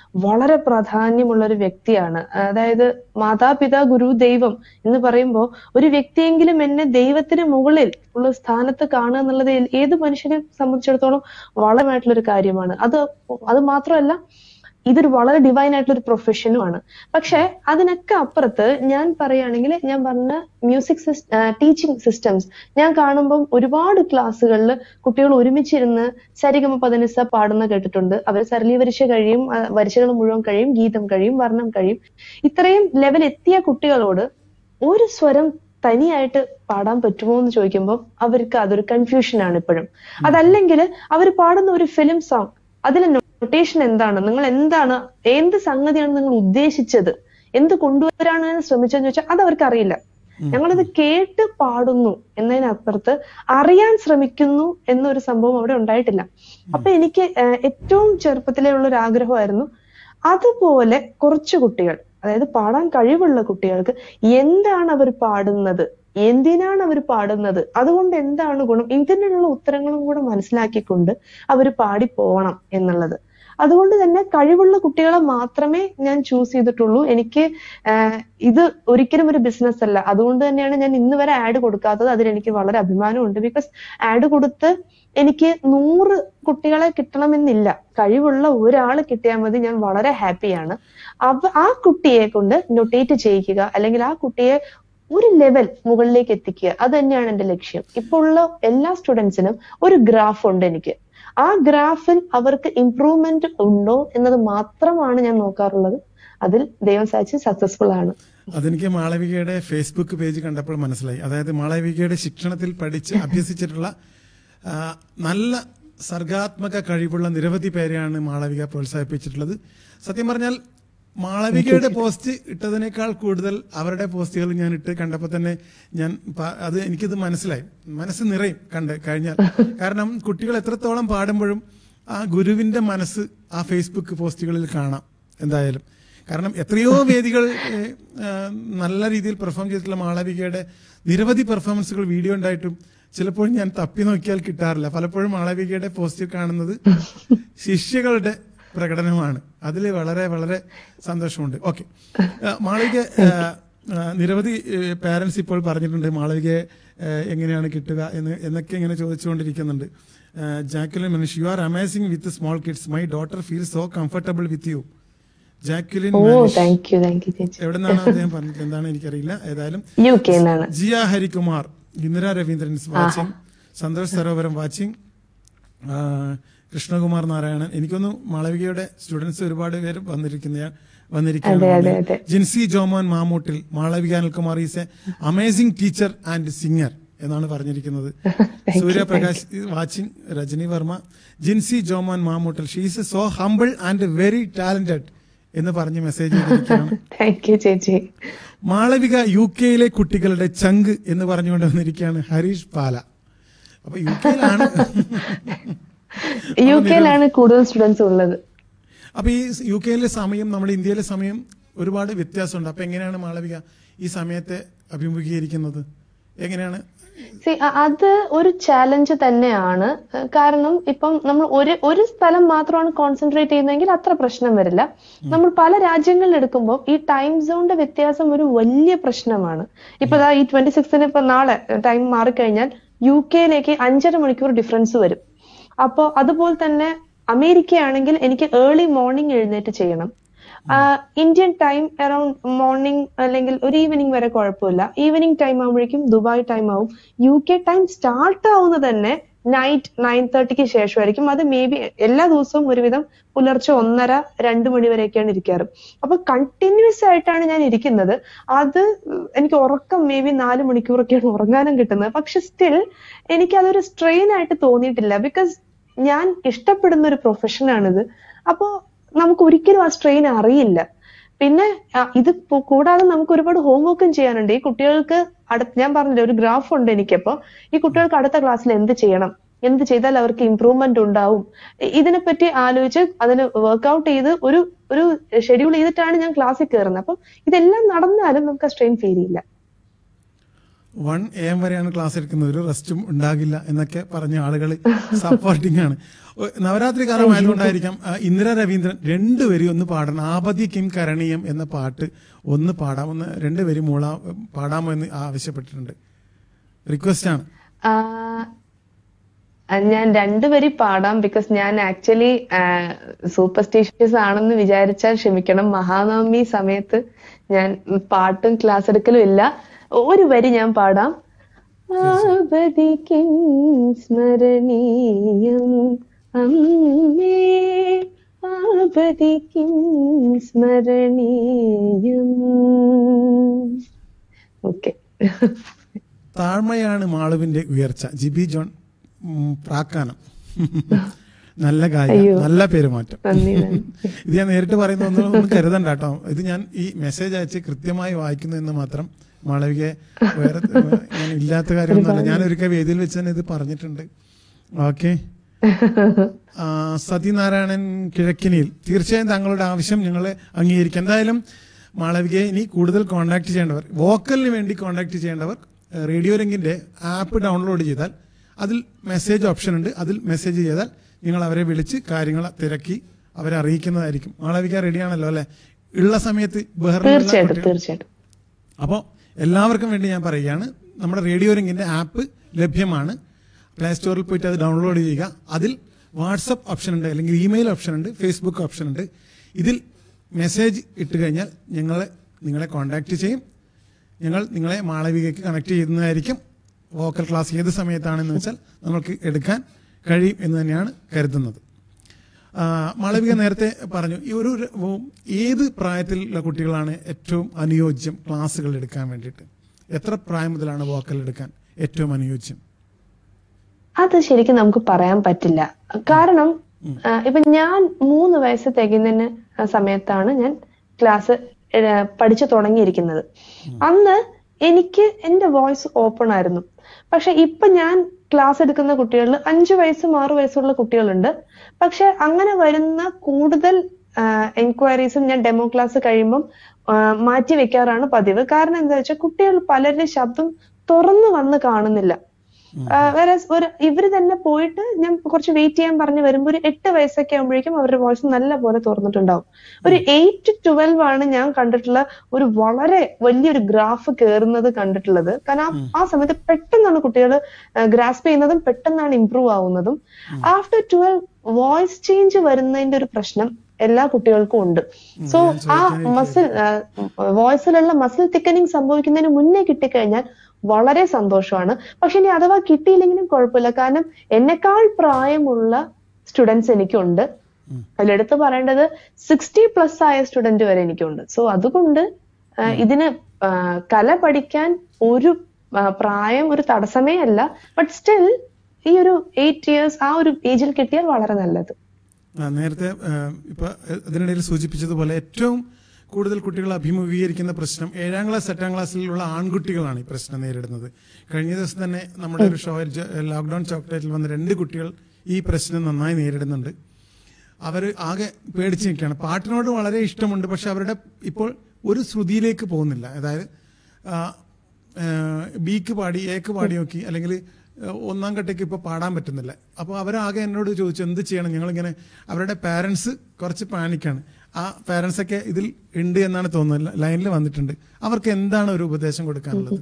വളരെ പ്രാധാന്യമുള്ള ഒരു വ്യക്തിയാണ് അതായത് മാതാപിതാ ഗുരു ദൈവം എന്ന് പറയുമ്പോൾ ഒരു വ്യക്തിയെങ്കിലും എന്നെ ദൈവത്തിന് മുകളിൽ ഉള്ള സ്ഥാനത്ത് കാണുക എന്നുള്ളത് ഏത് മനുഷ്യനെ സംബന്ധിച്ചിടത്തോളം വളരമായിട്ടുള്ള ഒരു കാര്യമാണ് അത് അത് മാത്രമല്ല ഇതൊരു വളരെ ഡിവൈൻ ആയിട്ടുള്ള ഒരു പ്രൊഫഷനുമാണ് പക്ഷെ അതിനൊക്കെ അപ്പുറത്ത് ഞാൻ പറയുകയാണെങ്കിൽ ഞാൻ പറഞ്ഞ മ്യൂസിക് ടീച്ചിങ് സിസ്റ്റംസ് ഞാൻ കാണുമ്പം ഒരുപാട് ക്ലാസ്സുകളിൽ കുട്ടികൾ ഒരുമിച്ചിരുന്ന് സരിഗമ പതനിസ പാടുന്ന കേട്ടിട്ടുണ്ട് അവർ സരളി വരിശ കഴിയും ആ, വരിശകൾ മുഴുവൻ കഴിയും ഗീതം കഴിയും വർണ്ണം കഴിയും ഇത്രയും ലെവൽ എത്തിയ കുട്ടികളോട് ഒരു സ്വരം തനിയായിട്ട് പാടാൻ പറ്റുമോ എന്ന് ചോദിക്കുമ്പോൾ അവർക്ക് അതൊരു കൺഫ്യൂഷൻ ആണ് ഇപ്പോഴും അതല്ലെങ്കിൽ അവർ പാടുന്ന ഒരു ഫിലിം സോങ് അതിലെ നൊട്ടേഷൻ എന്താണ് നിങ്ങൾ എന്താണ് എന്ത് സംഗതിയാണ് നിങ്ങൾ ഉദ്ദേശിച്ചത് എന്ത് കൊണ്ടുവരാനാണ് ശ്രമിച്ചതെന്ന് ചോദിച്ചാൽ അത് അവർക്ക് അറിയില്ല ഞങ്ങളിത് കേട്ട് പാടുന്നു എന്നതിനപ്പുറത്ത് അറിയാൻ ശ്രമിക്കുന്നു എന്നൊരു സംഭവം അവിടെ ഉണ്ടായിട്ടില്ല അപ്പൊ എനിക്ക് ഏഹ്, ഏറ്റവും ചെറുപ്പത്തിലേ ഉള്ള ഒരു ആഗ്രഹമായിരുന്നു അതുപോലെ കുറച്ച് കുട്ടികൾ അതായത് പാടാൻ കഴിവുള്ള കുട്ടികൾക്ക് എന്താണ് അവർ പാടുന്നത് എന്തിനാണ് അവർ പാടുന്നത് അതുകൊണ്ട് എന്താണ് ഗുണം ഇതിനുള്ള ഉത്തരങ്ങളും കൂടെ മനസ്സിലാക്കിക്കൊണ്ട് അവർ പാടി പോകണം എന്നുള്ളത് അതുകൊണ്ട് തന്നെ കഴിവുള്ള കുട്ടികളെ മാത്രമേ ഞാൻ ചൂസ് ചെയ്തിട്ടുള്ളൂ എനിക്ക് ആഹ് ഇത് ഒരിക്കലും ഒരു ബിസിനസ് അല്ല അതുകൊണ്ട് തന്നെയാണ് ഞാൻ ഇന്ന് വരെ ആഡ് കൊടുക്കാത്തത് അതിൽ എനിക്ക് വളരെ അഭിമാനമുണ്ട് ബിക്കോസ് ആഡ് കൊടുത്ത് എനിക്ക് നൂറ് കുട്ടികളെ കിട്ടണമെന്നില്ല കഴിവുള്ള ഒരാൾ കിട്ടിയാൽ മതി ഞാൻ വളരെ ഹാപ്പിയാണ് അവ ആ കുട്ടിയെ കൊണ്ട് നൊട്ടേറ്റ് ചെയ്യിക്കുക അല്ലെങ്കിൽ ആ കുട്ടിയെ ഒരു ലെവൽ മുകളിലേക്ക് എത്തിക്കുക അത് തന്നെയാണ് എന്റെ ലക്ഷ്യം ഇപ്പോൾ ഉള്ള എല്ലാ സ്റ്റുഡൻസിനും ഒരു ഗ്രാഫ് ഉണ്ട് എനിക്ക് ആ ഗ്രാഫിൽ അവർക്ക് ഇംപ്രൂവ്മെന്റ് ഉണ്ടോ എന്നത് മാത്രമാണ് ഞാൻ നോക്കാറുള്ളത് അതിൽ ദൈവം സാധിച്ച് സക്സസ്ഫുൾ ആണ് അതെനിക്ക് മാളവികയുടെ ഫേസ്ബുക്ക് പേജ് കണ്ടപ്പോൾ മനസ്സിലായി അതായത് മാളവികയുടെ ശിക്ഷണത്തിൽ പഠിച്ച് അഭ്യസിച്ചിട്ടുള്ള ആ, നല്ല സർഗാത്മക കഴിവുള്ള നിരവധി പേരെയാണ് മാളവിക പ്രോത്സാഹിപ്പിച്ചിട്ടുള്ളത് സത്യം പറഞ്ഞാൽ മാളവികയുടെ പോസ്റ്റ് ഇട്ടതിനേക്കാൾ കൂടുതൽ അവരുടെ പോസ്റ്റുകൾ ഞാൻ ഇട്ട് കണ്ടപ്പോൾ തന്നെ ഞാൻ പ- അത് എനിക്കിത് മനസ്സിലായി മനസ്സ് നിറയും കണ്ട് കഴിഞ്ഞാൽ കാരണം കുട്ടികൾ എത്രത്തോളം പാടുമ്പോഴും ആ ഗുരുവിന്റെ മനസ്സ് ആ ഫേസ്ബുക്ക് പോസ്റ്റുകളിൽ കാണാം എന്തായാലും കാരണം എത്രയോ വേദികൾ ഏഹ്, ആ, നല്ല രീതിയിൽ പെർഫോം ചെയ്തിട്ടുള്ള മാളവികയുടെ നിരവധി പെർഫോമൻസുകൾ വീഡിയോ ഉണ്ടായിട്ടും ചിലപ്പോൾ ഞാൻ തപ്പി നോക്കിയാൽ കിട്ടാറില്ല പലപ്പോഴും മാളവികയുടെ പോസ്റ്റിൽ കാണുന്നത് ശിഷ്യകളുടെ പ്രകടനമാണ് അതിൽ വളരെ വളരെ സന്തോഷമുണ്ട് ഓക്കെ മാളവിക ആ, ആ, നിരവധി പാരന്റ്സ് ഇപ്പോൾ പറഞ്ഞിട്ടുണ്ട് മാളവികയെ ആ, എങ്ങനെയാണ് കിട്ടുക എന്ന് എന്നൊക്കെ ഇങ്ങനെ ചോദിച്ചുകൊണ്ടിരിക്കുന്നുണ്ട് ജാക്കുലിൻ മനുഷ്യ you are amazing with small kids my daughter feel so comfortable with you Jacqueline oh Manish thank you thank you ചേച്ചി എവിടെ നിന്നാണ് അദ്ദേഹം പറഞ്ഞിട്ട് എന്താണ് എനിക്കറിയില്ല ഏതായാലും യു കെ എന്നാണ് ജിയ ഹരികുമാർ ഇന്ദിര രവീന്ദ്രൻ വാച്ചിങ് സന്തോഷ് സരോവരം വാച്ചിങ് കൃഷ്ണകുമാർ നാരായണൻ എനിക്കൊന്ന് മാളവികയുടെ സ്റ്റുഡൻസ് ഒരുപാട് പേര് വന്നിരിക്കുന്ന അതെ, അതെ, വന്നിരിക്കുകയാണ് അതെ. Jincy Jomon Mamoottil Malavika Anilkumar is a amazing teacher and singer എന്നാണ് പറഞ്ഞിരിക്കുന്നത് you, Suryaprakash watching Rajani Varma Jincy Jomon Mamoottil she's so humble and very talented എന്ന് പറഞ്ഞ് മെസ്സേജ് ചെയ്തിരിക്കുകയാണ് താങ്ക് യു ചേച്ചി മാളവിക യു കെയിലെ കുട്ടികളുടെ ചങ്ക് എന്ന് പറഞ്ഞുകൊണ്ട് വന്നിരിക്കുകയാണ് ഹരീഷ് പാല അപ്പൊ യു കെയിലാണ് യു കെയിലാണ് കൂടുതൽ സ്റ്റുഡൻസ് ഉള്ളത് അപ്പൊ ഈ യു കെയിലെ സമയം നമ്മുടെ ഇന്ത്യയിലെ സമയം ഒരുപാട് വ്യത്യാസമുണ്ട് അപ്പൊ എങ്ങനെയാണ് മാളവിക ഈ സമയത്തെ അഭിമുഖീകരിക്കുന്നത് എങ്ങനെയാണ് See, അ- അത് ഒരു ചാലഞ്ച് തന്നെയാണ് ഏഹ് കാരണം ഇപ്പം നമ്മൾ ഒരു ഒരു സ്ഥലം മാത്രമാണ് കോൺസെൻട്രേറ്റ് ചെയ്യുന്നതെങ്കിൽ അത്ര പ്രശ്നം വരില്ല നമ്മൾ പല രാജ്യങ്ങളിൽ എടുക്കുമ്പോൾ ഈ ടൈം സോണിന്റെ വ്യത്യാസം ഒരു വലിയ പ്രശ്നമാണ് ഇപ്പൊ ദാ ഈ ട്വന്റി സിക്സിന് ഇപ്പൊ നാളെ ടൈം മാറിക്കഴിഞ്ഞാൽ യു കെയിലേക്ക് അഞ്ചര മണിക്കൂർ ഡിഫറൻസ് വരും അപ്പോൾ അതുപോലെ തന്നെ അമേരിക്ക ആണെങ്കിൽ എനിക്ക് ഏർലി മോർണിംഗ് എഴുന്നേറ്റ് ചെയ്യണം ഇന്ത്യൻ ടൈം അറൌണ്ട് മോർണിംഗ് അല്ലെങ്കിൽ ഒരു ഈവനിങ് വരെ കുഴപ്പമില്ല ഈവനിങ് ടൈം ആകുമ്പോഴേക്കും ദുബായ് ടൈം ആവും യു കെ ടൈം സ്റ്റാർട്ട് ആവുന്നത് തന്നെ നൈറ്റ് നയൻ തേർട്ടിക്ക് ശേഷമായിരിക്കും അത് മേ ബി എല്ലാ ദിവസവും ഒരുവിധം പുലർച്ചെ ഒന്നര രണ്ട് മണി വരെയൊക്കെയാണ് ഇരിക്കാറ് അപ്പൊ കണ്ടിന്യൂസ് ആയിട്ടാണ് ഞാൻ ഇരിക്കുന്നത് അത് എനിക്ക് ഉറക്കം മേ ബി നാല് മണിക്കൂറൊക്കെയാണ് ഉറങ്ങാനും കിട്ടുന്നത് പക്ഷെ സ്റ്റിൽ എനിക്ക് അതൊരു സ്ട്രെയിൻ ആയിട്ട് തോന്നിയിട്ടില്ല ബിക്കോസ് ഞാൻ ഇഷ്ടപ്പെടുന്ന ഒരു പ്രൊഫഷനാണിത് അപ്പോ നമുക്ക് ഒരിക്കലും ആ സ്ട്രെയിൻ അറിയില്ല പിന്നെ ആ, ഇത് പു- കൂടാതെ നമുക്ക് ഒരുപാട് ഹോംവർക്കും ചെയ്യാനുണ്ട് ഈ കുട്ടികൾക്ക് അടുത്ത് ഞാൻ പറഞ്ഞില്ലേ ഒരു ഗ്രാഫ് ഉണ്ട് എനിക്കപ്പോ ഈ കുട്ടികൾക്ക് അടുത്ത ക്ലാസ്സിൽ എന്ത് ചെയ്യണം എന്ത് ചെയ്താൽ അവർക്ക് ഇമ്പ്രൂവ്മെന്റ് ഉണ്ടാവും ഇ- ഇതിനെപ്പറ്റി ആലോചിച്ച് അതിന് വർക്ക്ഔട്ട് ചെയ്ത് ഒരു ഒരു ഷെഡ്യൂൾ ചെയ്തിട്ടാണ് ഞാൻ ക്ലാസ്സിൽ കയറുന്നത് അപ്പം ഇതെല്ലാം നടന്നാലും നമുക്ക് ആ സ്ട്രെയിൻ ഫീൽ ചെയ്യില്ല വൺ എ എം വരെയാണ് ക്ലാസ് എടുക്കുന്നത് ഒരു റെസ്റ്റും ഉണ്ടാകില്ല എന്നൊക്കെ പറഞ്ഞ ആളുകൾ സപ്പോർട്ടിംഗ് ആണ് ഒ- നവരാത്രി കാലം ആയതുകൊണ്ടായിരിക്കാം ആ, ഇന്ദിര രവീന്ദ്രൻ രണ്ട് വരി ഒന്ന് പാടണം ആപതി കിം കരണീയം എന്ന പാട്ട് ഒന്ന് പാടാം ഒന്ന് രണ്ട് വരി മൂളാ പാടാമോ എന്ന് ആവശ്യപ്പെട്ടിട്ടുണ്ട് റിക്വസ്റ്റ് ആണ് ആ, ആ, ഞാൻ രണ്ടുപേരി പാടാം ബിക്കോസ് ഞാൻ ആക്ച്വലി സൂപ്പർസ്റ്റീഷ്യസ് ആണെന്ന് വിചാരിച്ചാൽ ക്ഷമിക്കണം മഹാനവമി സമയത്ത് ഞാൻ പാട്ടും ക്ലാസ് എടുക്കലും ഇല്ല ഒരു വരി ഞാൻ പാടാം ആവതിക്കും സ്മരണീയം അമ്മേ ആവതിക്കും സ്മരണീയം ഓക്കെ താഴ്മയാണ് മാളുവിന്റെ ഉയർച്ച ജിബി ജോൺ ഉം, പ്രാക്കാനം നല്ല ഗായിക നല്ല പെരുമാറ്റം നന്ദി നന്ദി ഇത് ഞാൻ നേരിട്ട് പറയുന്ന ഒന്നും ഒന്നും കരുതണ്ട കേട്ടോ ഇത് ഞാൻ ഈ മെസ്സേജ് അയച്ച് കൃത്യമായി വായിക്കുന്നു എന്ന് മാത്രം മാളവികയെ വേറെ ഞാൻ ഇല്ലാത്ത കാര്യമൊന്നുമല്ല ഞാൻ ഒരിക്കൽ വേദിയിൽ വെച്ച് തന്നെ ഇത് പറഞ്ഞിട്ടുണ്ട് ഓക്കെ സത്യനാരായണൻ കിഴക്കിനിയിൽ തീർച്ചയായും താങ്കളുടെ ആവശ്യം ഞങ്ങൾ അംഗീകരിക്കും എന്തായാലും മാളവികയെ ഇനി കൂടുതൽ കോൺടാക്ട് ചെയ്യേണ്ടവർ വോക്കലിന് വേണ്ടി കോൺടാക്ട് ചെയ്യേണ്ടവർ ഏഹ്, റേഡിയോ രംഗിന്റെ ആപ്പ് ഡൗൺലോഡ് ചെയ്താൽ അതിൽ മെസ്സേജ് ഓപ്ഷൻ ഉണ്ട് അതിൽ മെസ്സേജ് ചെയ്താൽ നിങ്ങൾ അവരെ വിളിച്ച് കാര്യങ്ങൾ തിരക്കി അവരെ അറിയിക്കുന്നതായിരിക്കും മാളവിക റെഡിയാണല്ലോ അല്ലെ ഉള്ള സമയത്ത് ബഹറിനുള്ള തീർച്ചയായിട്ടും കുട്ടികൾ- തീർച്ചയായിട്ടും അപ്പോൾ എല്ലാവർക്കും വേണ്ടി ഞാൻ പറയുകയാണ് നമ്മുടെ റേഡിയോ റിംഗിന്റെ ആപ്പ് ലഭ്യമാണ് പ്ലേ സ്റ്റോറിൽ പോയിട്ട് അത് ഡൗൺലോഡ് ചെയ്യുക അതിൽ വാട്സപ്പ് ഓപ്ഷൻ ഉണ്ട് അല്ലെങ്കിൽ ഇമെയിൽ ഓപ്ഷൻ ഉണ്ട് ഫേസ്ബുക്ക് ഓപ്ഷൻ ഉണ്ട് ഇതിൽ മെസ്സേജ് ഇട്ട് കഴിഞ്ഞാൽ ഞങ്ങളെ നിങ്ങളെ കോൺടാക്ട് ചെയ്യും ഞങ്ങൾ നിങ്ങളെ മാളവികയ്ക്ക് കണക്ട് ചെയ്യുന്നതായിരിക്കും വോക്കൽ ക്ലാസ് ഏത് സമയത്താണെന്ന് വെച്ചാൽ നമുക്ക് എടുക്കാൻ കഴിയും എന്ന് തന്നെയാണ് കരുതുന്നത് ആ, മാളവിക നേരത്തെ പറഞ്ഞു ഈ ഒരു ഒരു- ഉം, ഏത് പ്രായത്തിലുള്ള കുട്ടികളാണ് ഏറ്റവും അനുയോജ്യം ക്ലാസ്സുകൾ എടുക്കാൻ വേണ്ടിയിട്ട് എത്ര പ്രായം മുതലാണ് വോക്കൽ എടുക്കാൻ ഏറ്റവും അനുയോജ്യം അത് ശരിക്കും നമുക്ക് പറയാൻ പറ്റില്ല കാരണം ആ, ഇപ്പൊ ഞാൻ മൂന്ന് വയസ്സ് തികയുന്നതിന് സമയത്താണ് ഞാൻ ക്ലാസ് പഠിച്ചു തുടങ്ങിയിരിക്കുന്നത് അന്ന് എനിക്ക് എന്റെ വോയിസ് ഓപ്പൺ ആയിരുന്നു പക്ഷെ ഇപ്പൊ ഞാൻ ക്ലാസ് എടുക്കുന്ന കുട്ടികളിൽ അഞ്ചു വയസ്സും ആറു വയസ്സുള്ള കുട്ടികളുണ്ട് പക്ഷെ അങ്ങനെ വരുന്ന കൂടുതൽ എൻക്വയറീസും ഞാൻ ഡെമോ ക്ലാസ് കഴിയുമ്പം ആ, മാറ്റി വെക്കാറാണ് പതിവ് കാരണം എന്താ വെച്ചാൽ കുട്ടികൾ പലരുടെ ശബ്ദം തുറന്നു വന്ന് കാണുന്നില്ല വേറെ ഒരു ഇവര് തന്നെ പോയിട്ട് ഞാൻ കുറച്ച് വെയിറ്റ് ചെയ്യാൻ പറഞ്ഞു വരുമ്പോൾ ഒരു എട്ട് വയസ്സൊക്കെ ആകുമ്പോഴേക്കും അവരുടെ വോയിസ് നല്ല പോലെ തുറന്നിട്ടുണ്ടാവും ഒരു എയ്റ്റ് ടു ട്വൽവ് ആണ് ഞാൻ കണ്ടിട്ടുള്ള ഒരു വളരെ വലിയൊരു ഗ്രാഫ് കയറുന്നത് കണ്ടിട്ടുള്ളത് കാരണം ആ- ആ സമയത്ത് പെട്ടെന്നാണ് കുട്ടികൾ ഗ്രാസ്പ് ചെയ്യുന്നതും പെട്ടെന്നാണ് ഇമ്പ്രൂവ് ആവുന്നതും ആഫ്റ്റർ ട്വൽവ് വോയിസ് ചേഞ്ച് വരുന്നതിന്റെ ഒരു പ്രശ്നം എല്ലാ കുട്ടികൾക്കും ഉണ്ട് സോ ആ മസിൽ വോയിസിലുള്ള മസിൽ തിക്കനിങ് സംഭവിക്കുന്നതിന് മുന്നേ കിട്ടിക്കഴിഞ്ഞാൽ വളരെ സന്തോഷമാണ് പക്ഷെ ഇനി അഥവാ കിട്ടിയില്ലെങ്കിലും കുഴപ്പമില്ല കാരണം എന്നെക്കാൾ പ്രായമുള്ള സ്റ്റുഡൻസ് എനിക്കുണ്ട് അതിലെടുത്ത് പറയേണ്ടത് സിക്സ്റ്റി പ്ലസ് ആയ സ്റ്റുഡന്റ് വരെ എനിക്കുണ്ട് സോ അതുകൊണ്ട് ആ, ഇതിന് ആ, കല പഠിക്കാൻ ഒരു ആ, പ്രായം ഒരു തടസ്സമേ അല്ല ബട്ട് സ്റ്റിൽ ഈ ഒരു എയ്റ്റ് ഇയേഴ്സ് ആ ഒരു ഏജിൽ കിട്ടിയാൽ വളരെ നല്ലത് ആ, നേരത്തെ ആ, ഇപ്പൊ എ- ഇതിനിടയിൽ സൂചിപ്പിച്ചതുപോലെ ഏറ്റവും കൂടുതൽ കുട്ടികൾ അഭിമുഖീകരിക്കുന്ന പ്രശ്നം ഏഴാം ക്ലാസ് എട്ടാം ക്ലാസ്സിലുള്ള ആൺകുട്ടികളാണ് ഈ പ്രശ്നം നേരിടുന്നത് കഴിഞ്ഞ ദിവസം തന്നെ നമ്മുടെ ഒരു ഷോയിൽ ജ- ലോക്ക്ഡൌൺ ചോക്ലേറ്റിൽ വന്ന രണ്ട് കുട്ടികൾ ഈ പ്രശ്നം നന്നായി നേരിടുന്നുണ്ട് അവർ ആകെ പേടിച്ച് നിൽക്കുകയാണ് പാട്ടിനോട് വളരെ ഇഷ്ടമുണ്ട് പക്ഷെ അവരുടെ ഇപ്പോൾ ഒരു ശ്രുതിയിലേക്ക് പോകുന്നില്ല അതായത് ആ, ആ, ബിക്ക് പാടി എക്ക് പാടി നോക്കി അല്ലെങ്കിൽ ആ, ഒന്നാം കട്ടയ്ക്ക് ഇപ്പോൾ പാടാൻ പറ്റുന്നില്ല അപ്പോൾ അവരാകെ എന്നോട് ചോദിച്ചു എന്ത് ചെയ്യണം ഞങ്ങളിങ്ങനെ അവരുടെ പാരൻസ് കുറച്ച് പാനിക്കാണ് ആ പാരൻസ് ഒക്കെ ഇതിൽ ഉണ്ട് എന്നാണ് തോന്നുന്നത് ലൈനിൽ വന്നിട്ടുണ്ട് അവർക്ക് എന്താണ് ഒരു ഉപദേശം കൊടുക്കാനുള്ളത്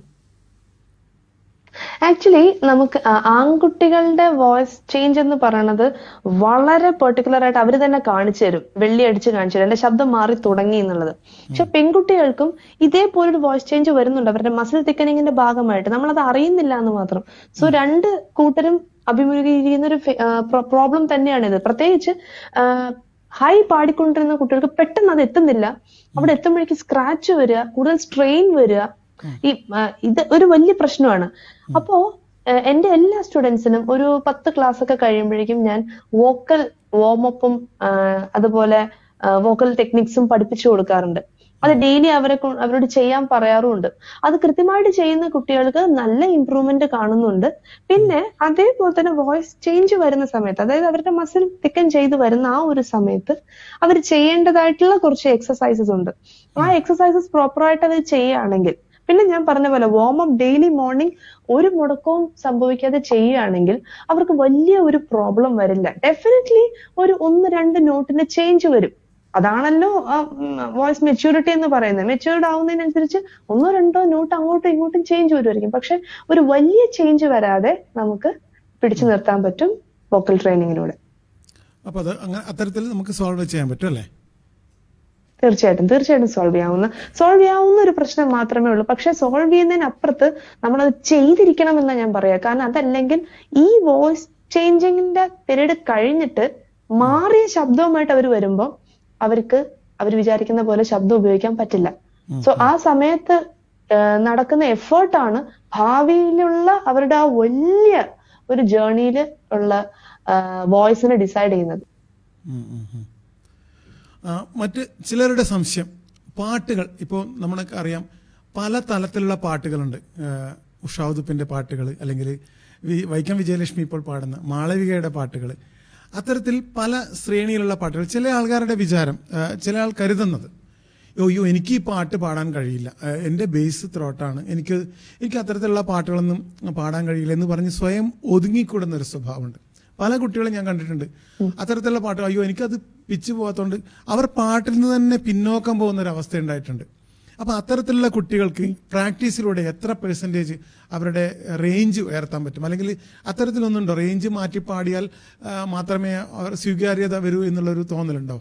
ആക്ച്വലി നമുക്ക് ആ- ആൺകുട്ടികളുടെ വോയിസ് ചേഞ്ച് എന്ന് പറയണത് വളരെ പെർട്ടിക്കുലർ ആയിട്ട് അവർ തന്നെ കാണിച്ചു തരും വെള്ളി അടിച്ച് കാണിച്ചു തരും എന്റെ ശബ്ദം മാറി തുടങ്ങി എന്നുള്ളത് പക്ഷെ പെൺകുട്ടികൾക്കും ഇതേപോലൊരു വോയിസ് ചേഞ്ച് വരുന്നുണ്ട് അവരുടെ മസിൽ തിക്കനിങ്ങിന്റെ ഭാഗമായിട്ട് നമ്മൾ അത് അറിയുന്നില്ല എന്ന് മാത്രം സോ രണ്ട് കൂട്ടരും അഭിമുഖീകരിക്കുന്ന ഒരു പ്രോബ്ലം തന്നെയാണിത് പ്രത്യേകിച്ച് ഹൈ പാടിക്കൊണ്ടിരുന്ന കുട്ടികൾക്ക് പെട്ടെന്ന് അത് എത്തുന്നില്ല അവിടെ എത്തുമ്പോഴേക്കും സ്ക്രാച്ച് വരിക കൂടുതൽ സ്ട്രെയിൻ വരിക ഈ ആ, ഇത് ഒരു വലിയ പ്രശ്നമാണ് അപ്പോ ആ, എന്റെ എല്ലാ സ്റ്റുഡൻസിനും ഒരു പത്ത് ക്ലാസ് ഒക്കെ കഴിയുമ്പോഴേക്കും ഞാൻ വോക്കൽ വാമപ്പും അതുപോലെ വോക്കൽ ടെക്നിക്സും പഠിപ്പിച്ചു കൊടുക്കാറുണ്ട് അത് ഡെയിലി അവരെ കൊ- അവരോട് ചെയ്യാൻ പറയാറുമുണ്ട് അത് കൃത്യമായിട്ട് ചെയ്യുന്ന കുട്ടികൾക്ക് നല്ല ഇമ്പ്രൂവ്മെന്റ് കാണുന്നുണ്ട് പിന്നെ അതേപോലെ തന്നെ വോയിസ് ചേഞ്ച് വരുന്ന സമയത്ത് അതായത് അവരുടെ മസിൽ തിക്കൻ ചെയ്ത് വരുന്ന ആ ഒരു സമയത്ത് അവർ ചെയ്യേണ്ടതായിട്ടുള്ള കുറച്ച് എക്സസൈസസ് ഉണ്ട് ആ എക്സസൈസസ് പ്രോപ്പർ ആയിട്ട് അവർ ചെയ്യുകയാണെങ്കിൽ പിന്നെ ഞാൻ പറഞ്ഞ പോലെ വാം അപ്പ് ഡെയിലി മോർണിംഗ് ഒരു മുടക്കവും സംഭവിക്കാതെ ചെയ്യുകയാണെങ്കിൽ അവർക്ക് വലിയ ഒരു പ്രോബ്ലം വരില്ല ഡെഫിനറ്റ്ലി ഒരു ഒന്ന് രണ്ട് നോട്ടിന് ചേഞ്ച് വരും അതാണല്ലോ വോയിസ് മെച്യൂരിറ്റി എന്ന് പറയുന്നത് മെച്യൂർഡ് ആവുന്നതിനനുസരിച്ച് ഒന്നോ രണ്ടോ നോട്ട് അങ്ങോട്ടും ഇങ്ങോട്ടും ചേഞ്ച് വരുമായിരിക്കും പക്ഷെ ഒരു വലിയ ചേഞ്ച് വരാതെ നമുക്ക് പിടിച്ചു നിർത്താൻ പറ്റും വോക്കൽ ട്രെയിനിങ്ങിലൂടെ അപ്പോൾ അത് അങ്ങനെ അത്തരത്തിൽ നമുക്ക് സോൾവ് ചെയ്യാൻ പറ്റും അല്ലേ തീർച്ചയായിട്ടും തീർച്ചയായിട്ടും സോൾവ് ചെയ്യാവുന്ന സോൾവ് ചെയ്യാവുന്ന ഒരു പ്രശ്നം മാത്രമേ ഉള്ളൂ പക്ഷെ സോൾവ് ചെയ്യുന്നതിനപ്പുറത്ത് നമ്മളത് ചെയ്തിരിക്കണം എന്ന് ഞാൻ പറയാം കാരണം അതല്ലെങ്കിൽ ഈ വോയിസ് ചേഞ്ചിങ്ങിന്റെ പീരീഡ് കഴിഞ്ഞിട്ട് മാറിയ ശബ്ദവുമായിട്ട് അവർ വരുമ്പോൾ അവർക്ക് അവർ വിചാരിക്കുന്ന പോലെ ശബ്ദം ഉപയോഗിക്കാൻ പറ്റില്ല സോ ആ സമയത്ത് ആ, നടക്കുന്ന എഫേർട്ടാണ് ഭാവിയിലുള്ള അവരുടെ ആ വലിയ ഒരു ജേർണിയിൽ ഉള്ള വോയിസിനെ ഡിസൈഡ് ചെയ്യുന്നത് ഉം, ഉം, ഉം. ആ, മറ്റ് ചിലരുടെ സംശയം പാട്ടുകൾ ഇപ്പോൾ നമ്മളൊക്കെ അറിയാം പല തലത്തിലുള്ള പാട്ടുകളുണ്ട് ആ, ഉഷാദുപ്പിന്റെ പാട്ടുകൾ അല്ലെങ്കിൽ വി- വൈക്കം വിജയലക്ഷ്മി ഇപ്പോൾ പാടുന്ന മാളവികയുടെ പാട്ടുകൾ അത്തരത്തിൽ പല ശ്രേണിയിലുള്ള പാട്ടുകൾ ചില ആൾക്കാരുടെ വിചാരം ആ, ചില ആൾ കരുതുന്നത് അയ്യോ എനിക്ക് ഈ പാട്ട് പാടാൻ കഴിയില്ല ആ, എൻ്റെ ബേസ് ത്രോട്ടാണ് എനിക്ക് എനിക്ക് അത്തരത്തിലുള്ള പാട്ടുകളൊന്നും പാടാൻ കഴിയില്ല എന്ന് പറഞ്ഞ് സ്വയം ഒതുങ്ങിക്കൂടുന്ന ഒരു സ്വഭാവമുണ്ട് പല കുട്ടികളും ഞാൻ കണ്ടിട്ടുണ്ട് അത്തരത്തിലുള്ള പാട്ട് അയ്യോ എനിക്കത് പിച്ച് പോകാത്തതുകൊണ്ട് അവർ പാട്ടിൽ നിന്ന് തന്നെ പിന്നോക്കം പോകുന്ന ഒരു അവസ്ഥ ഉണ്ടായിട്ടുണ്ട് അപ്പൊ അത്തരത്തിലുള്ള കുട്ടികൾക്ക് പ്രാക്ടീസിലൂടെ എത്ര പെർസെൻറ്റേജ് അവരുടെ റേഞ്ച് ഉയർത്താൻ പറ്റും അല്ലെങ്കിൽ അത്തരത്തിലൊന്നുണ്ടോ റേഞ്ച് മാറ്റി പാടിയാൽ ആ, മാത്രമേ അവർ സ്വീകാര്യത വരൂ എന്നുള്ളൊരു തോന്നലുണ്ടോ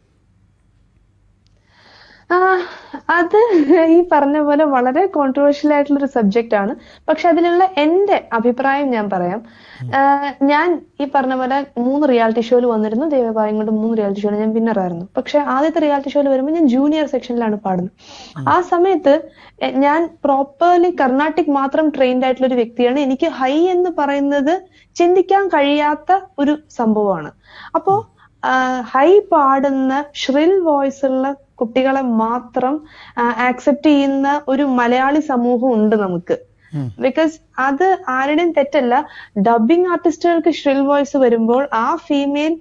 ആ, അത് ഈ പറഞ്ഞ പോലെ വളരെ കോൺട്രവേഴ്ഷ്യൽ ആയിട്ടുള്ള ഒരു സബ്ജക്റ്റ് ആണ് പക്ഷെ അതിലുള്ള എന്റെ അഭിപ്രായം ഞാൻ പറയാം ആ, ഞാൻ ഈ പറഞ്ഞ പോലെ മൂന്ന് റിയാലിറ്റി ഷോയിൽ വന്നിരുന്നു ദൈവഭാഗ്യം കൊണ്ട് മൂന്ന് റിയാലിറ്റി ഷോയിൽ ഞാൻ വിന്നർ ആയിരുന്നു പക്ഷെ ആദ്യത്തെ റിയാലിറ്റി ഷോയിൽ വരുമ്പോൾ ഞാൻ ജൂനിയർ സെക്ഷനിലാണ് പാടുന്നത് ആ സമയത്ത് എ, ഞാൻ പ്രോപ്പർലി കർണാട്ടിക് മാത്രം ട്രെയിൻഡ് ആയിട്ടുള്ള ഒരു വ്യക്തിയാണ് എനിക്ക് ഹൈ എന്ന് പറയുന്നത് ചിന്തിക്കാൻ കഴിയാത്ത ഒരു സംഭവമാണ് അപ്പോ ഹൈ പാടുന്ന ഷ്രിൽ വോയിസ് ഉള്ള കുട്ടികളെ മാത്രം ആക്സെപ്റ്റ് ചെയ്യുന്ന ഒരു മലയാളി സമൂഹം ഉണ്ട് നമുക്ക് ഉം. ബിക്കോസ് അത് ആരുടെയും തെറ്റല്ല ഡബിങ് ആർട്ടിസ്റ്റുകൾക്ക് ഷ്രിൽ വോയിസ് വരുമ്പോൾ ആ ഫീമെയിൽ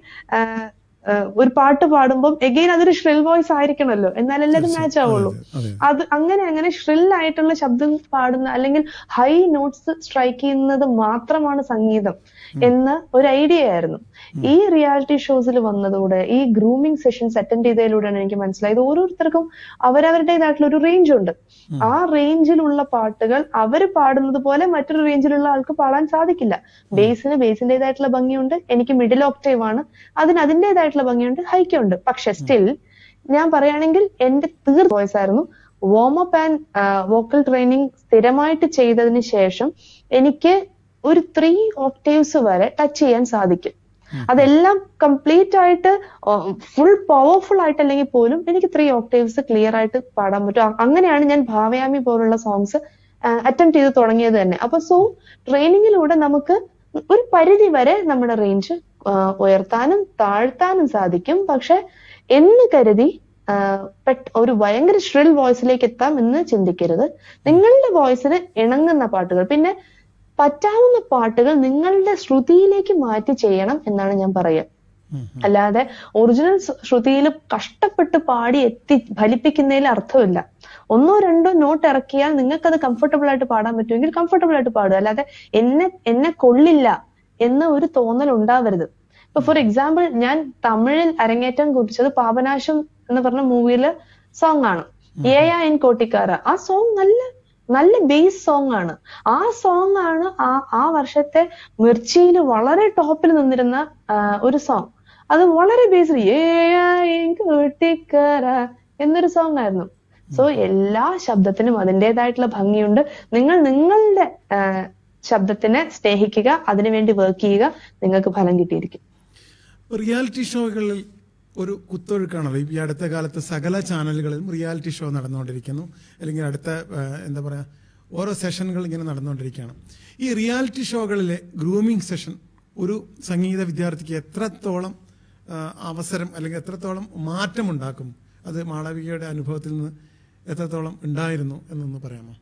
ഒരു പാട്ട് പാടുമ്പോൾ എഗെയിൻ അതൊരു ഷ്രിൽ വോയിസ് ആയിരിക്കണമല്ലോ എന്നാലല്ലേ അത് മാച്ച് ആവുള്ളൂ അതെ അത് അങ്ങനെ അങ്ങനെ ഷ്രിൽ ആയിട്ടുള്ള ശബ്ദം പാടുന്ന അല്ലെങ്കിൽ ഹൈ നോട്ട്സ് സ്ട്രൈക്ക് ചെയ്യുന്നത് മാത്രമാണ് സംഗീതം എന്ന ഒരു ഐഡിയ ആയിരുന്നു ഈ റിയാലിറ്റി ഷോസിൽ വന്നതോടെ ഈ ഗ്രൂമിംഗ് സെഷൻസ് അറ്റൻഡ് ചെയ്തതിലൂടെയാണ് എനിക്ക് മനസ്സിലായത് ഓരോരുത്തർക്കും അവരവരുടേതായിട്ടുള്ള ഒരു റേഞ്ച് ഉണ്ട് ആ റേഞ്ചിലുള്ള പാട്ടുകൾ അവർ പാടുന്നത് പോലെ മറ്റൊരു റേഞ്ചിലുള്ള ആൾക്ക് പാടാൻ സാധിക്കില്ല ബേസിന് ബേസിന്റേതായിട്ടുള്ള ഭംഗിയുണ്ട് എനിക്ക് മിഡിൽ ഓക്ടേവ് ആണ് അതിന് അതിന്റേതായിട്ടുള്ള ഭംഗിയുണ്ട് ഹൈക്കുണ്ട് പക്ഷെ സ്റ്റിൽ ഞാൻ പറയുകയാണെങ്കിൽ എന്റെ തീർ വോയിസ് ആയിരുന്നു warm up and vocal training സ്ഥിരമായിട്ട് ചെയ്തതിന് ശേഷം എനിക്ക് ഒരു ത്രീ ഓക്ടേവ്സ് വരെ ടച്ച് ചെയ്യാൻ സാധിക്കും അതെല്ലാം കംപ്ലീറ്റ് ആയിട്ട് ഫുൾ പവർഫുൾ ആയിട്ടല്ലെങ്കിൽ പോലും എനിക്ക് ത്രീ ഓക്ടേവ്സ് ക്ലിയർ ആയിട്ട് പാടാൻ പറ്റും അ- അങ്ങനെയാണ് ഞാൻ ഭാവയാമി പോലുള്ള സോങ്സ് അറ്റംപ്റ്റ് ചെയ്ത് തുടങ്ങിയത് തന്നെ അപ്പൊ സോ ട്രെയിനിങ്ങിലൂടെ നമുക്ക് ഒരു പരിധി വരെ നമ്മുടെ റേഞ്ച് ഉയർത്താനും താഴ്ത്താനും സാധിക്കും പക്ഷെ എന്ന് കരുതി ആ, പെട്ട് ഒരു ഭയങ്കര ഷ്രിൽ വോയിസിലേക്ക് എത്താം എന്ന് ചിന്തിക്കരുത് നിങ്ങളുടെ വോയിസിന് ഇണങ്ങുന്ന പാട്ടുകൾ പിന്നെ പറ്റാവുന്ന പാട്ടുകൾ നിങ്ങളുടെ ശ്രുതിയിലേക്ക് മാറ്റി ചെയ്യണം എന്നാണ് ഞാൻ പറയുക ഉം, അല്ലാതെ ഒറിജിനൽ ശ്രുതിയിൽ കഷ്ടപ്പെട്ട് പാടി എത്തി ഫലിപ്പിക്കുന്നതിൽ അർത്ഥമില്ല ഒന്നോ രണ്ടോ നോട്ട് ഇറക്കിയാൽ നിങ്ങൾക്ക് അത് കംഫർട്ടബിൾ ആയിട്ട് പാടാൻ പറ്റുമെങ്കിൽ കംഫർട്ടബിൾ ആയിട്ട് പാടുക അല്ലാതെ എന്നെ എന്നെ കൊള്ളില്ല എന്ന ഒരു തോന്നൽ ഉണ്ടാവരുത് ഇപ്പൊ ഫോർ എക്സാമ്പിൾ ഞാൻ തമിഴിൽ അരങ്ങേറ്റം കുറിച്ചത് പാപനാശം എന്ന് പറഞ്ഞ മൂവിയിലെ സോങ് ആണ് ഏയാ ഇൻ കോട്ടിക്കാര ആ സോങ് നല്ല നല്ല ബേസ് സോങ് ആണ് ആ സോങ് ആണ് ആ ആ വർഷത്തെ മിർച്ചിയിൽ വളരെ ടോപ്പിൽ നിന്നിരുന്ന ആ, ഒരു സോങ് അത് വളരെ ബേസിൽ ഏയാ ഇൻ കോട്ടിക്കാര എന്നൊരു സോങ് ആയിരുന്നു സോ എല്ലാ ശബ്ദത്തിനും അതിൻ്റെതായിട്ടുള്ള ഭംഗിയുണ്ട് നിങ്ങൾ നിങ്ങളുടെ ആ, ശബ്ദത്തിനെ സ്നേഹിക്കുക അതിനുവേണ്ടി വർക്ക് ചെയ്യുക നിങ്ങൾക്ക് ഫലം കിട്ടിയിരിക്കും റിയാലിറ്റി ഷോകളിൽ ഒരു കുത്തൊഴുക്കാണല്ലോ ഈ അടുത്ത കാലത്ത് സകല ചാനലുകളിലും റിയാലിറ്റി ഷോ നടന്നുകൊണ്ടിരിക്കുന്നു അല്ലെങ്കിൽ അടുത്ത ആ, എന്താ പറയാ ഓരോ സെഷനുകൾ ഇങ്ങനെ നടന്നുകൊണ്ടിരിക്കുകയാണ് ഈ റിയാലിറ്റി ഷോകളിലെ ഗ്രൂമിംഗ് സെഷൻ ഒരു സംഗീത വിദ്യാർത്ഥിക്ക് എത്രത്തോളം ആ, അവസരം അല്ലെങ്കിൽ എത്രത്തോളം മാറ്റമുണ്ടാക്കും അത് മാളവികയുടെ അനുഭവത്തിൽ നിന്ന് എത്രത്തോളം ഉണ്ടായിരുന്നു എന്നൊന്ന് പറയാമോ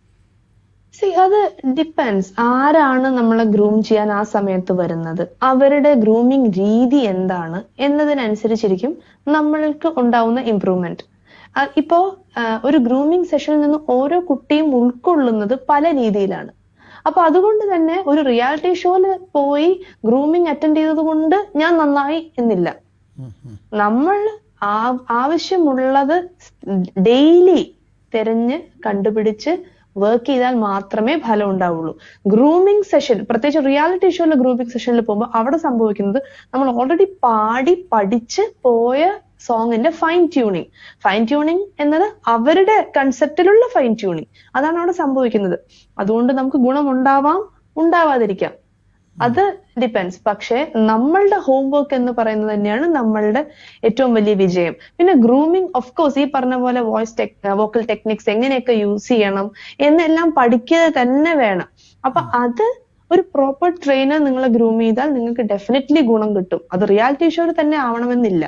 സി അത് ഡിപ്പെൻസ് ആരാണ് നമ്മളെ ഗ്രൂം ചെയ്യാൻ ആ സമയത്ത് വരുന്നത് അവരുടെ ഗ്രൂമിംഗ് രീതി എന്താണ് എന്നതിനനുസരിച്ചിരിക്കും നമ്മൾക്ക് ഉണ്ടാവുന്ന ഇമ്പ്രൂവ്മെന്റ് ആ, ഇപ്പോ ആ, ഒരു ഗ്രൂമിംഗ് സെഷനിൽ നിന്ന് ഓരോ കുട്ടിയും ഉൾക്കൊള്ളുന്നത് പല രീതിയിലാണ് അപ്പൊ അതുകൊണ്ട് തന്നെ ഒരു റിയാലിറ്റി ഷോയിൽ പോയി ഗ്രൂമിംഗ് അറ്റൻഡ് ചെയ്തത് കൊണ്ട് ഞാൻ നന്നായി എന്നില്ല ഉം, ഉം. നമ്മൾ ആ- ആവശ്യമുള്ളത് ഡെയിലി തിരഞ്ഞ് കണ്ടുപിടിച്ച് വർക്ക് ചെയ്താൽ മാത്രമേ ഫലം ഉണ്ടാവുള്ളൂ ഗ്രൂമിംഗ് സെഷൻ പ്രത്യേകിച്ച് റിയാലിറ്റി ഷോയിലെ ഗ്രൂമിംഗ് സെഷനിൽ പോകുമ്പോൾ അവിടെ സംഭവിക്കുന്നത് നമ്മൾ ഓൾറെഡി പാടി പഠിച്ച് പോയ സോങ്ങിന്റെ ഫൈൻ ട്യൂണിങ് ഫൈൻ ട്യൂണിങ് എന്നത് അവരുടെ കൺസെപ്റ്റിലുള്ള ഫൈൻ ട്യൂണിങ് അതാണ് അവിടെ സംഭവിക്കുന്നത് അതുകൊണ്ട് നമുക്ക് ഗുണമുണ്ടാവാം ഉണ്ടാവാതിരിക്കാം അത് ഡിപ്പെൻസ് പക്ഷെ നമ്മളുടെ ഹോംവർക്ക് എന്ന് പറയുന്നത് തന്നെയാണ് നമ്മളുടെ ഏറ്റവും വലിയ വിജയം പിന്നെ ഗ്രൂമിംഗ് ഓഫ് കോഴ്സ് ഈ പറഞ്ഞ പോലെ വോയിസ് ടെക് വോക്കൽ ടെക്നിക്സ് എങ്ങനെയൊക്കെ യൂസ് ചെയ്യണം എന്നെല്ലാം പഠിക്കുക തന്നെ വേണം അപ്പൊ അത് ഒരു പ്രോപ്പർ ട്രെയിനർ നിങ്ങളെ ഗ്രൂം ചെയ്താൽ നിങ്ങൾക്ക് ഡെഫിനറ്റ്ലി ഗുണം കിട്ടും അത് റിയാലിറ്റി ഷോയിൽ തന്നെ ആവണമെന്നില്ല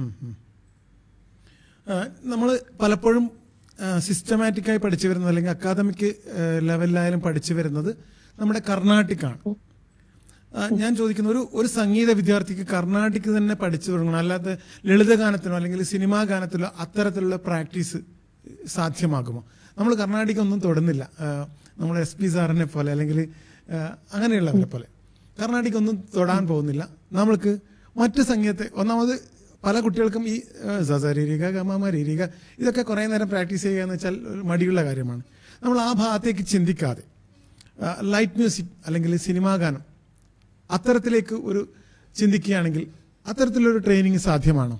നമ്മൾ പലപ്പോഴും സിസ്റ്റമാറ്റിക്കായി പഠിച്ചു വരുന്നത് അല്ലെങ്കിൽ അക്കാദമിക് ലെവലിലായാലും പഠിച്ചു വരുന്നത് നമ്മുടെ കർണാട്ടിക്കാണ് ആ, ഞാൻ ചോദിക്കുന്ന ഒരു ഒരു സംഗീത വിദ്യാർത്ഥിക്ക് കർണാട്ടിക് തന്നെ പഠിച്ചു തുടങ്ങണം അല്ലാതെ ലളിതഗാനത്തിനോ അല്ലെങ്കിൽ സിനിമാ ഗാനത്തിലോ അത്തരത്തിലുള്ള പ്രാക്ടീസ് സാധ്യമാകുമോ നമ്മൾ കർണാടിക് ഒന്നും തൊടുന്നില്ല ആ, നമ്മൾ എസ് പി സാറിനെ പോലെ അല്ലെങ്കിൽ ആ, അങ്ങനെയുള്ളവരെ പോലെ കർണാടിക് ഒന്നും തൊടാൻ പോകുന്നില്ല നമ്മൾക്ക് മറ്റ് സംഗീതത്തെ ഒന്നാമത് പല കുട്ടികൾക്കും ഈ സസരീരിക ഗമരീരിക ഇതൊക്കെ കുറേ നേരം പ്രാക്ടീസ് ചെയ്യുക എന്ന് വെച്ചാൽ ഒരു മടിയുള്ള കാര്യമാണ് നമ്മൾ ആ ഭാഗത്തേക്ക് ചിന്തിക്കാതെ ലൈറ്റ് മ്യൂസിക് അല്ലെങ്കിൽ സിനിമാ ഗാനം അത്തരത്തിലേക്ക് ഒരു ചിന്തിക്കുകയാണെങ്കിൽ അത്തരത്തിലൊരു ട്രെയിനിങ് സാധ്യമാണോ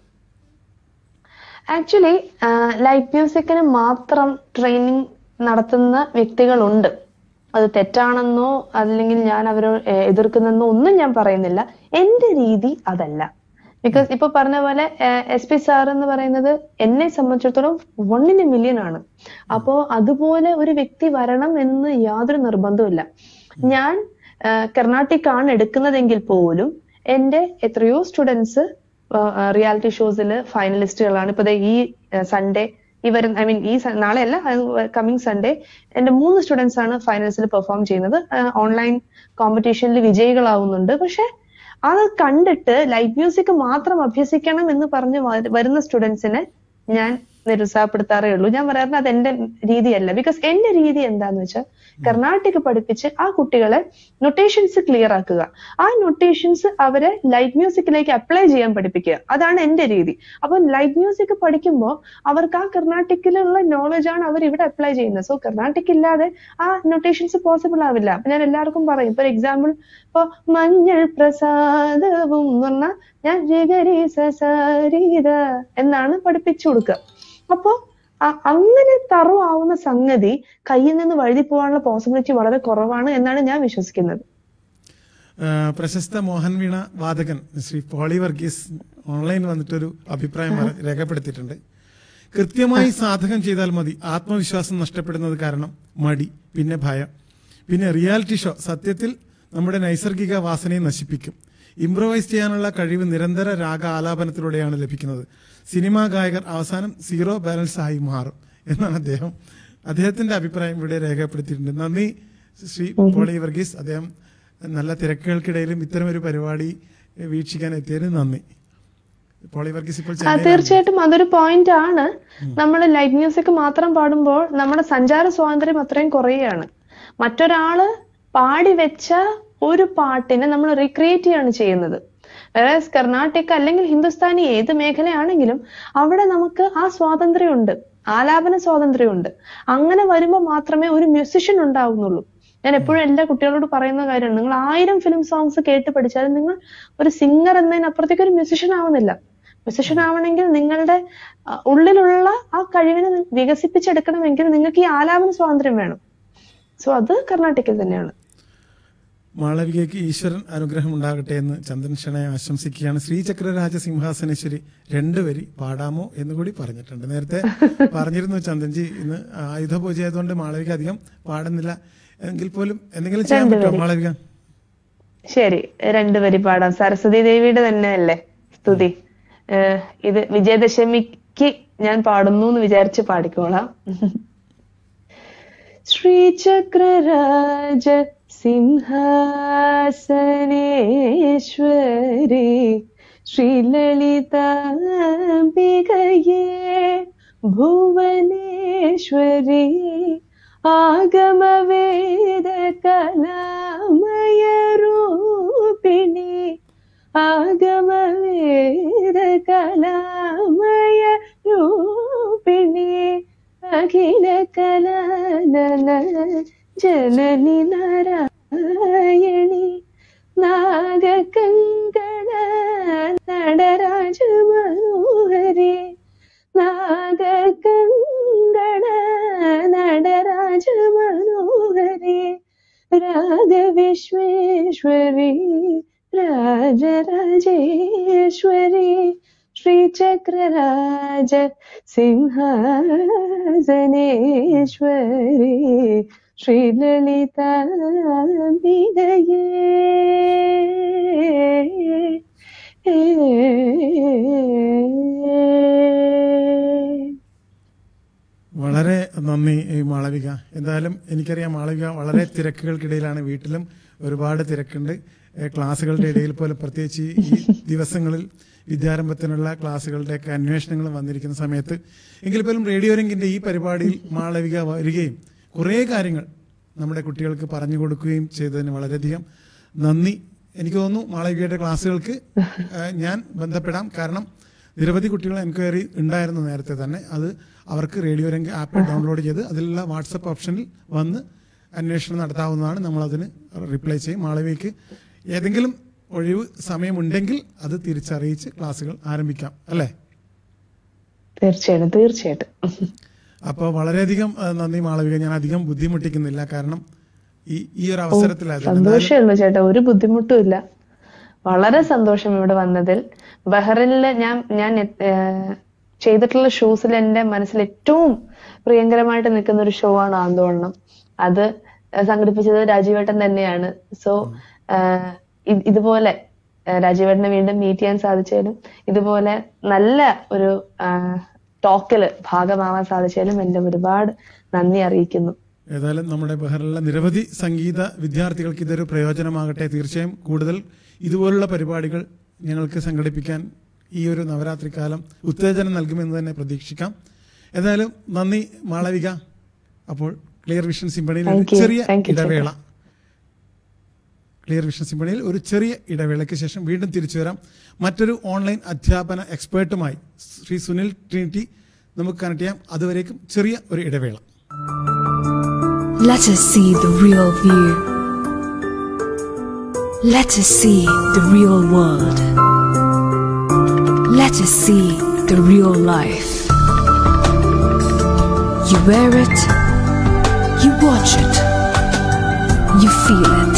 ആക്ച്വലി ലൈറ്റ് മ്യൂസിക്കിന് മാത്രം ട്രെയിനിങ് നടത്തുന്ന വ്യക്തികളുണ്ട് അത് തെറ്റാണെന്നോ അല്ലെങ്കിൽ ഞാൻ അവരെ ഏഹ്, എതിർക്കുന്നെന്നോ ഒന്നും ഞാൻ പറയുന്നില്ല എന്റെ രീതി അതല്ല ബിക്കോസ് ഇപ്പൊ പറഞ്ഞ പോലെ എസ് പി സാർ എന്ന് പറയുന്നത് എന്നെ സംബന്ധിച്ചിടത്തോളം വണ്ണിന് മില്യൺ ആണ് അപ്പോ അതുപോലെ ഒരു വ്യക്തി വരണം എന്ന് യാതൊരു നിർബന്ധവുമില്ല ഞാൻ കർണാട്ടിക് ആണ് എടുക്കുന്നതെങ്കിൽ പോലും എന്റെ എത്രയോ സ്റ്റുഡൻസ് റിയാലിറ്റി ഷോസിൽ ഫൈനലിസ്റ്റുകളാണ് ഇപ്പൊ ദേ ഈ സൺഡേ ഈ വരുന്ന ഐ മീൻ ഈ സ- നാളെ അല്ല കമ്മിങ് സൺഡേ എന്റെ മൂന്ന് സ്റ്റുഡൻസ് ആണ് ഫൈനൽസിൽ പെർഫോം ചെയ്യുന്നത് ഓൺലൈൻ കോമ്പറ്റീഷനിൽ വിജയികളാവുന്നുണ്ട് പക്ഷെ അത് കണ്ടിട്ട് ലൈറ്റ് മ്യൂസിക് മാത്രം അഭ്യസിക്കണം എന്ന് പറഞ്ഞ് വ- വരുന്ന സ്റ്റുഡൻസിനെ ഞാൻ നിരുത്സാഹപ്പെടുത്താറേ ഉള്ളൂ ഞാൻ പറയാറുണ്ട് അത് എന്റെ രീതിയല്ല ബിക്കോസ് എന്റെ രീതി എന്താന്ന് വെച്ചാൽ കർണാട്ടിക് പഠിപ്പിച്ച് ആ കുട്ടികളെ നൊട്ടേഷൻസ് ക്ലിയർ ആക്കുക ആ നൊട്ടേഷൻസ് അവരെ ലൈറ്റ് മ്യൂസിക്കിലേക്ക് അപ്ലൈ ചെയ്യാൻ പഠിപ്പിക്കുക അതാണ് എന്റെ രീതി അപ്പൊ ലൈറ്റ് മ്യൂസിക് പഠിക്കുമ്പോൾ അവർക്ക് ആ കർണാട്ടിക്കിലുള്ള നോളജ് ആണ് അവർ ഇവിടെ അപ്ലൈ ചെയ്യുന്നത് സോ കർണാട്ടിക് ഇല്ലാതെ ആ നൊട്ടേഷൻസ് പോസിബിൾ ആവില്ല അപ്പൊ ഞാൻ എല്ലാവർക്കും പറയും ഫോർ എക്സാമ്പിൾ ഇപ്പൊ മഞ്ഞൾ പ്രസാദവും എന്ന് പറഞ്ഞാൽ ഞാൻ ജഗരി സസരീത എന്നാണ് പഠിപ്പിച്ചു കൊടുക്കുക അപ്പോ അ- അങ്ങനെ തറവ് ആവുന്ന സംഗതി കയ്യിൽ നിന്ന് വഴുതി പോകാനുള്ള പോസിബിലിറ്റി വളരെ കുറവാണ് എന്നാണ് ഞാൻ വിശ്വസിക്കുന്നത് ആ, പ്രശസ്ത മോഹൻ വീണ വാദകൻ ശ്രീ പോളി വർഗീസ് ഓൺലൈനിൽ വന്നിട്ടൊരു അഭിപ്രായം പറ- രേഖപ്പെടുത്തിയിട്ടുണ്ട് കൃത്യമായി സാധകം ചെയ്താൽ മതി ആത്മവിശ്വാസം നഷ്ടപ്പെടുന്നത് കാരണം മടി പിന്നെ ഭയം പിന്നെ റിയാലിറ്റി ഷോ സത്യത്തിൽ നമ്മുടെ നൈസർഗിക വാസനയെ നശിപ്പിക്കും ഇംപ്രവൈസ് ചെയ്യാനുള്ള കഴിവ് നിരന്തര രാഗ ആലാപനത്തിലൂടെയാണ് ലഭിക്കുന്നത് സിനിമാ ഗായകർ അവസാനം സീറോ ബാലൻസ് ആയി മാറും എന്നാണ് അദ്ദേഹം അദ്ദേഹത്തിന്റെ അഭിപ്രായം ഇവിടെ രേഖപ്പെടുത്തിയിട്ടുണ്ട് നന്ദി ശ്രീ പോളി വർഗീസ് അദ്ദേഹം നല്ല തിരക്കുകൾക്കിടയിലും ഇത്തരം ഒരു പരിപാടി എഹ്, വീക്ഷിക്കാൻ എത്തിയതിന് നന്ദി പോളി വർഗീസ് ഇപ്പോൾ ആ ചെന്നൈയിലാണ്. തീർച്ചയായിട്ടും അതൊരു പോയിന്റ് ആണ് നമ്മൾ ലൈറ്റ് മ്യൂസിക് മാത്രം പാടുമ്പോൾ നമ്മുടെ സഞ്ചാര സ്വാതന്ത്ര്യം അത്രയും കുറയുകയാണ് മറ്റൊരാള് പാടി വെച്ച ഒരു പാട്ടിനെ നമ്മൾ റീക്രിയേറ്റ് ചെയ്യാണ് ചെയ്യുന്നത് വേറെ കർണാട്ടിക് അല്ലെങ്കിൽ ഹിന്ദുസ്ഥാനി ഏത് മേഖലയാണെങ്കിലും അവിടെ നമുക്ക് ആ സ്വാതന്ത്ര്യമുണ്ട് ആലാപന സ്വാതന്ത്ര്യമുണ്ട് അങ്ങനെ വരുമ്പോൾ മാത്രമേ ഒരു മ്യൂസിഷ്യൻ ഉണ്ടാവുന്നുള്ളൂ ഞാൻ എപ്പോഴും എല്ലാ കുട്ടികളോട് പറയുന്ന കാര്യമാണ് നിങ്ങൾ ആയിരം ഫിലിം സോങ്സ് കേട്ട് പഠിച്ചാലും നിങ്ങൾ ഒരു സിംഗർ എന്നതിനപ്പുറത്തേക്ക് ഒരു മ്യൂസിഷ്യൻ ആവുന്നില്ല മ്യൂസിഷ്യൻ ആവണമെങ്കിൽ നിങ്ങളുടെ ആ, ഉള്ളിലുള്ള ആ കഴിവിനെ വികസിപ്പിച്ചെടുക്കണമെങ്കിൽ നിങ്ങൾക്ക് ഈ ആലാപന സ്വാതന്ത്ര്യം വേണം സോ അത് കർണാടകയിൽ തന്നെയാണ് മാളവികയ്ക്ക് ഈശ്വരൻ അനുഗ്രഹം ഉണ്ടാകട്ടെ എന്ന് ചന്ദ്രൻ ഷണയെ ആശംസിക്കുകയാണ് ശ്രീചക്രരാജ സിംഹാസനേശ്വരി രണ്ടു വരി പാടാമോ എന്ന് കൂടി പറഞ്ഞിട്ടുണ്ട് നേരത്തെ പറഞ്ഞിരുന്നു ചന്ദ്രൻജി ഇന്ന് ആയുധ പൂജ ആയതുകൊണ്ട് മാളവിക അധികം പാടുന്നില്ല എങ്കിൽ പോലും എന്തെങ്കിലും ചെയ്യാൻ രണ്ട് പറ്റുമോ വരി. മാളവിക ശരി രണ്ടു വരി പാടാം സരസ്വതി ദേവിയുടെ തന്നെ അല്ലേ സ്തുതി ഏഹ് ഇത് വിജയദശമിക്ക് ഞാൻ പാടുന്നു എന്ന് വിചാരിച്ച് പാടിക്കോളാം ശ്രീചക്രരാജ സിംഹാസനേശ്വരി ശ്രീലളിതാംബികയേ ഭുവനേശ്വരി ആഗമവേദ കലാമയ രൂപിണി ആഗമവേദ കലാമയ രൂപിണി അഖില കലാനന ജനനി നാരായണി നാഗകങ്കണ നടരാജ മനോഹരി നാഗകങ്കണ നടരാജ മനോഹരി രാഗവിശ്വേശ്വരി രാജരാജേശ്വരി ശ്രീചക്രരാജ സിംഹാസനേശ്വരി ശ്രീലളിതാംബികയേ വളരെ നന്ദി ഈ മാളവിക എന്തായാലും എനിക്കറിയാം മാളവിക വളരെ തിരക്കുകൾക്കിടയിലാണ് വീട്ടിലും ഒരുപാട് തിരക്കുണ്ട് ഏഹ് ക്ലാസ്സുകളുടെ ഇടയിൽ പോലെ പ്രത്യേകിച്ച് ഈ ദിവസങ്ങളിൽ വിദ്യാരംഭത്തിനുള്ള ക്ലാസ്സുകളുടെയൊക്കെ അന്വേഷണങ്ങൾ വന്നിരിക്കുന്ന സമയത്ത് എങ്കിൽ പോലും റേഡിയോ രംഗിന്റെ ഈ പരിപാടിയിൽ മാളവിക വരികയും കുറേ കാര്യങ്ങൾ നമ്മുടെ കുട്ടികൾക്ക് പറഞ്ഞു കൊടുക്കുകയും ചെയ്തതിന് വളരെയധികം നന്ദി എനിക്ക് തോന്നുന്നു മാളവികയുടെ ക്ലാസ്സുകൾക്ക് ഏഹ് ഞാൻ ബന്ധപ്പെടാം കാരണം നിരവധി കുട്ടികൾ എൻക്വയറി ഉണ്ടായിരുന്നു നേരത്തെ തന്നെ അത് അവർക്ക് റേഡിയോ രംഗ ആപ്പ് ഡൗൺലോഡ് ചെയ്ത് അതിലുള്ള വാട്സപ്പ് ഓപ്ഷനിൽ വന്ന് അന്വേഷണം നടത്താവുന്നതാണ് നമ്മൾ അതിന് റിപ്ലൈ ചെയ്യും മാളവിക്ക് ഏതെങ്കിലും ഒഴിവ് സമയമുണ്ടെങ്കിൽ അത് തിരിച്ചറിയിച്ച് ക്ലാസ്സുകൾ ആരംഭിക്കാം അല്ലേ തീർച്ചയായിട്ടും തീർച്ചയായിട്ടും അപ്പോൾ വളരെയധികം ആ, നന്ദി മാളവിക ഞാൻ അധികം ബുദ്ധിമുട്ടിക്കുന്നില്ല കാരണം ഈ ഈ ഒരു അവസരത്തിലായിരുന്നു സന്തോഷമേ ഉള്ളൂ ചേട്ടാ ഒരു ബുദ്ധിമുട്ടും ഇല്ല വളരെ സന്തോഷം ഇവിടെ വന്നതിൽ ബഹ്റിനില് ഞാൻ ഞാൻ ഏഹ്, ചെയ്തിട്ടുള്ള ഷോസിൽ എന്റെ മനസ്സിൽ ഏറ്റവും പ്രിയങ്കരമായിട്ട് നിൽക്കുന്ന ഒരു ഷോ ആണ് ആന്തോളനം അത് സംഘടിപ്പിച്ചത് രാജീവേട്ടൻ തന്നെയാണ് സോ ഇതുപോലെ ഏഹ്, രാജീവേട്ടനെ വീണ്ടും മീറ്റ് ചെയ്യാൻ സാധിച്ചതിലും ഇതുപോലെ നല്ല ഒരു ടോക്കില് ഭാഗമാവാൻ സാധിച്ചതിലും എന്റെ ഒരുപാട് നന്ദി അറിയിക്കുന്നു ഏതായാലും നമ്മുടെ ബഹറിലെ നിരവധി സംഗീത വിദ്യാർത്ഥികൾക്ക് ഇതൊരു പ്രയോജനമാകട്ടെ തീർച്ചയായും കൂടുതൽ ഇതുപോലുള്ള പരിപാടികൾ ഞങ്ങൾക്ക് സംഘടിപ്പിക്കാൻ ഈ ഒരു നവരാത്രി കാലം ഉത്തേജനം നൽകുമെന്ന് തന്നെ പ്രതീക്ഷിക്കാം ഏതായാലും നന്ദി മാളവിക അപ്പോൾ ക്ലിയർ വിഷൻ സിംബണിയിൽ ഒരു Thank you. ചെറിയ Thank you, ഇടവേള ക്ലിയർ വിഷൻ സിംബണിയിൽ ഒരു ചെറിയ ഇടവേളയ്ക്ക് ശേഷം വീണ്ടും തിരിച്ചു വരാം മറ്റൊരു ഓൺലൈൻ അധ്യാപന എക്സ്പേർട്ടുമായി ശ്രീ സുനിൽ ട്രിനിറ്റി നമുക്ക് കണക്ട് ചെയ്യാം അതുവരേക്കും ചെറിയ ഒരു ഇടവേള Let us see the real view. Let us see the real world. Let us see the real life. You wear it, you watch it, you feel it.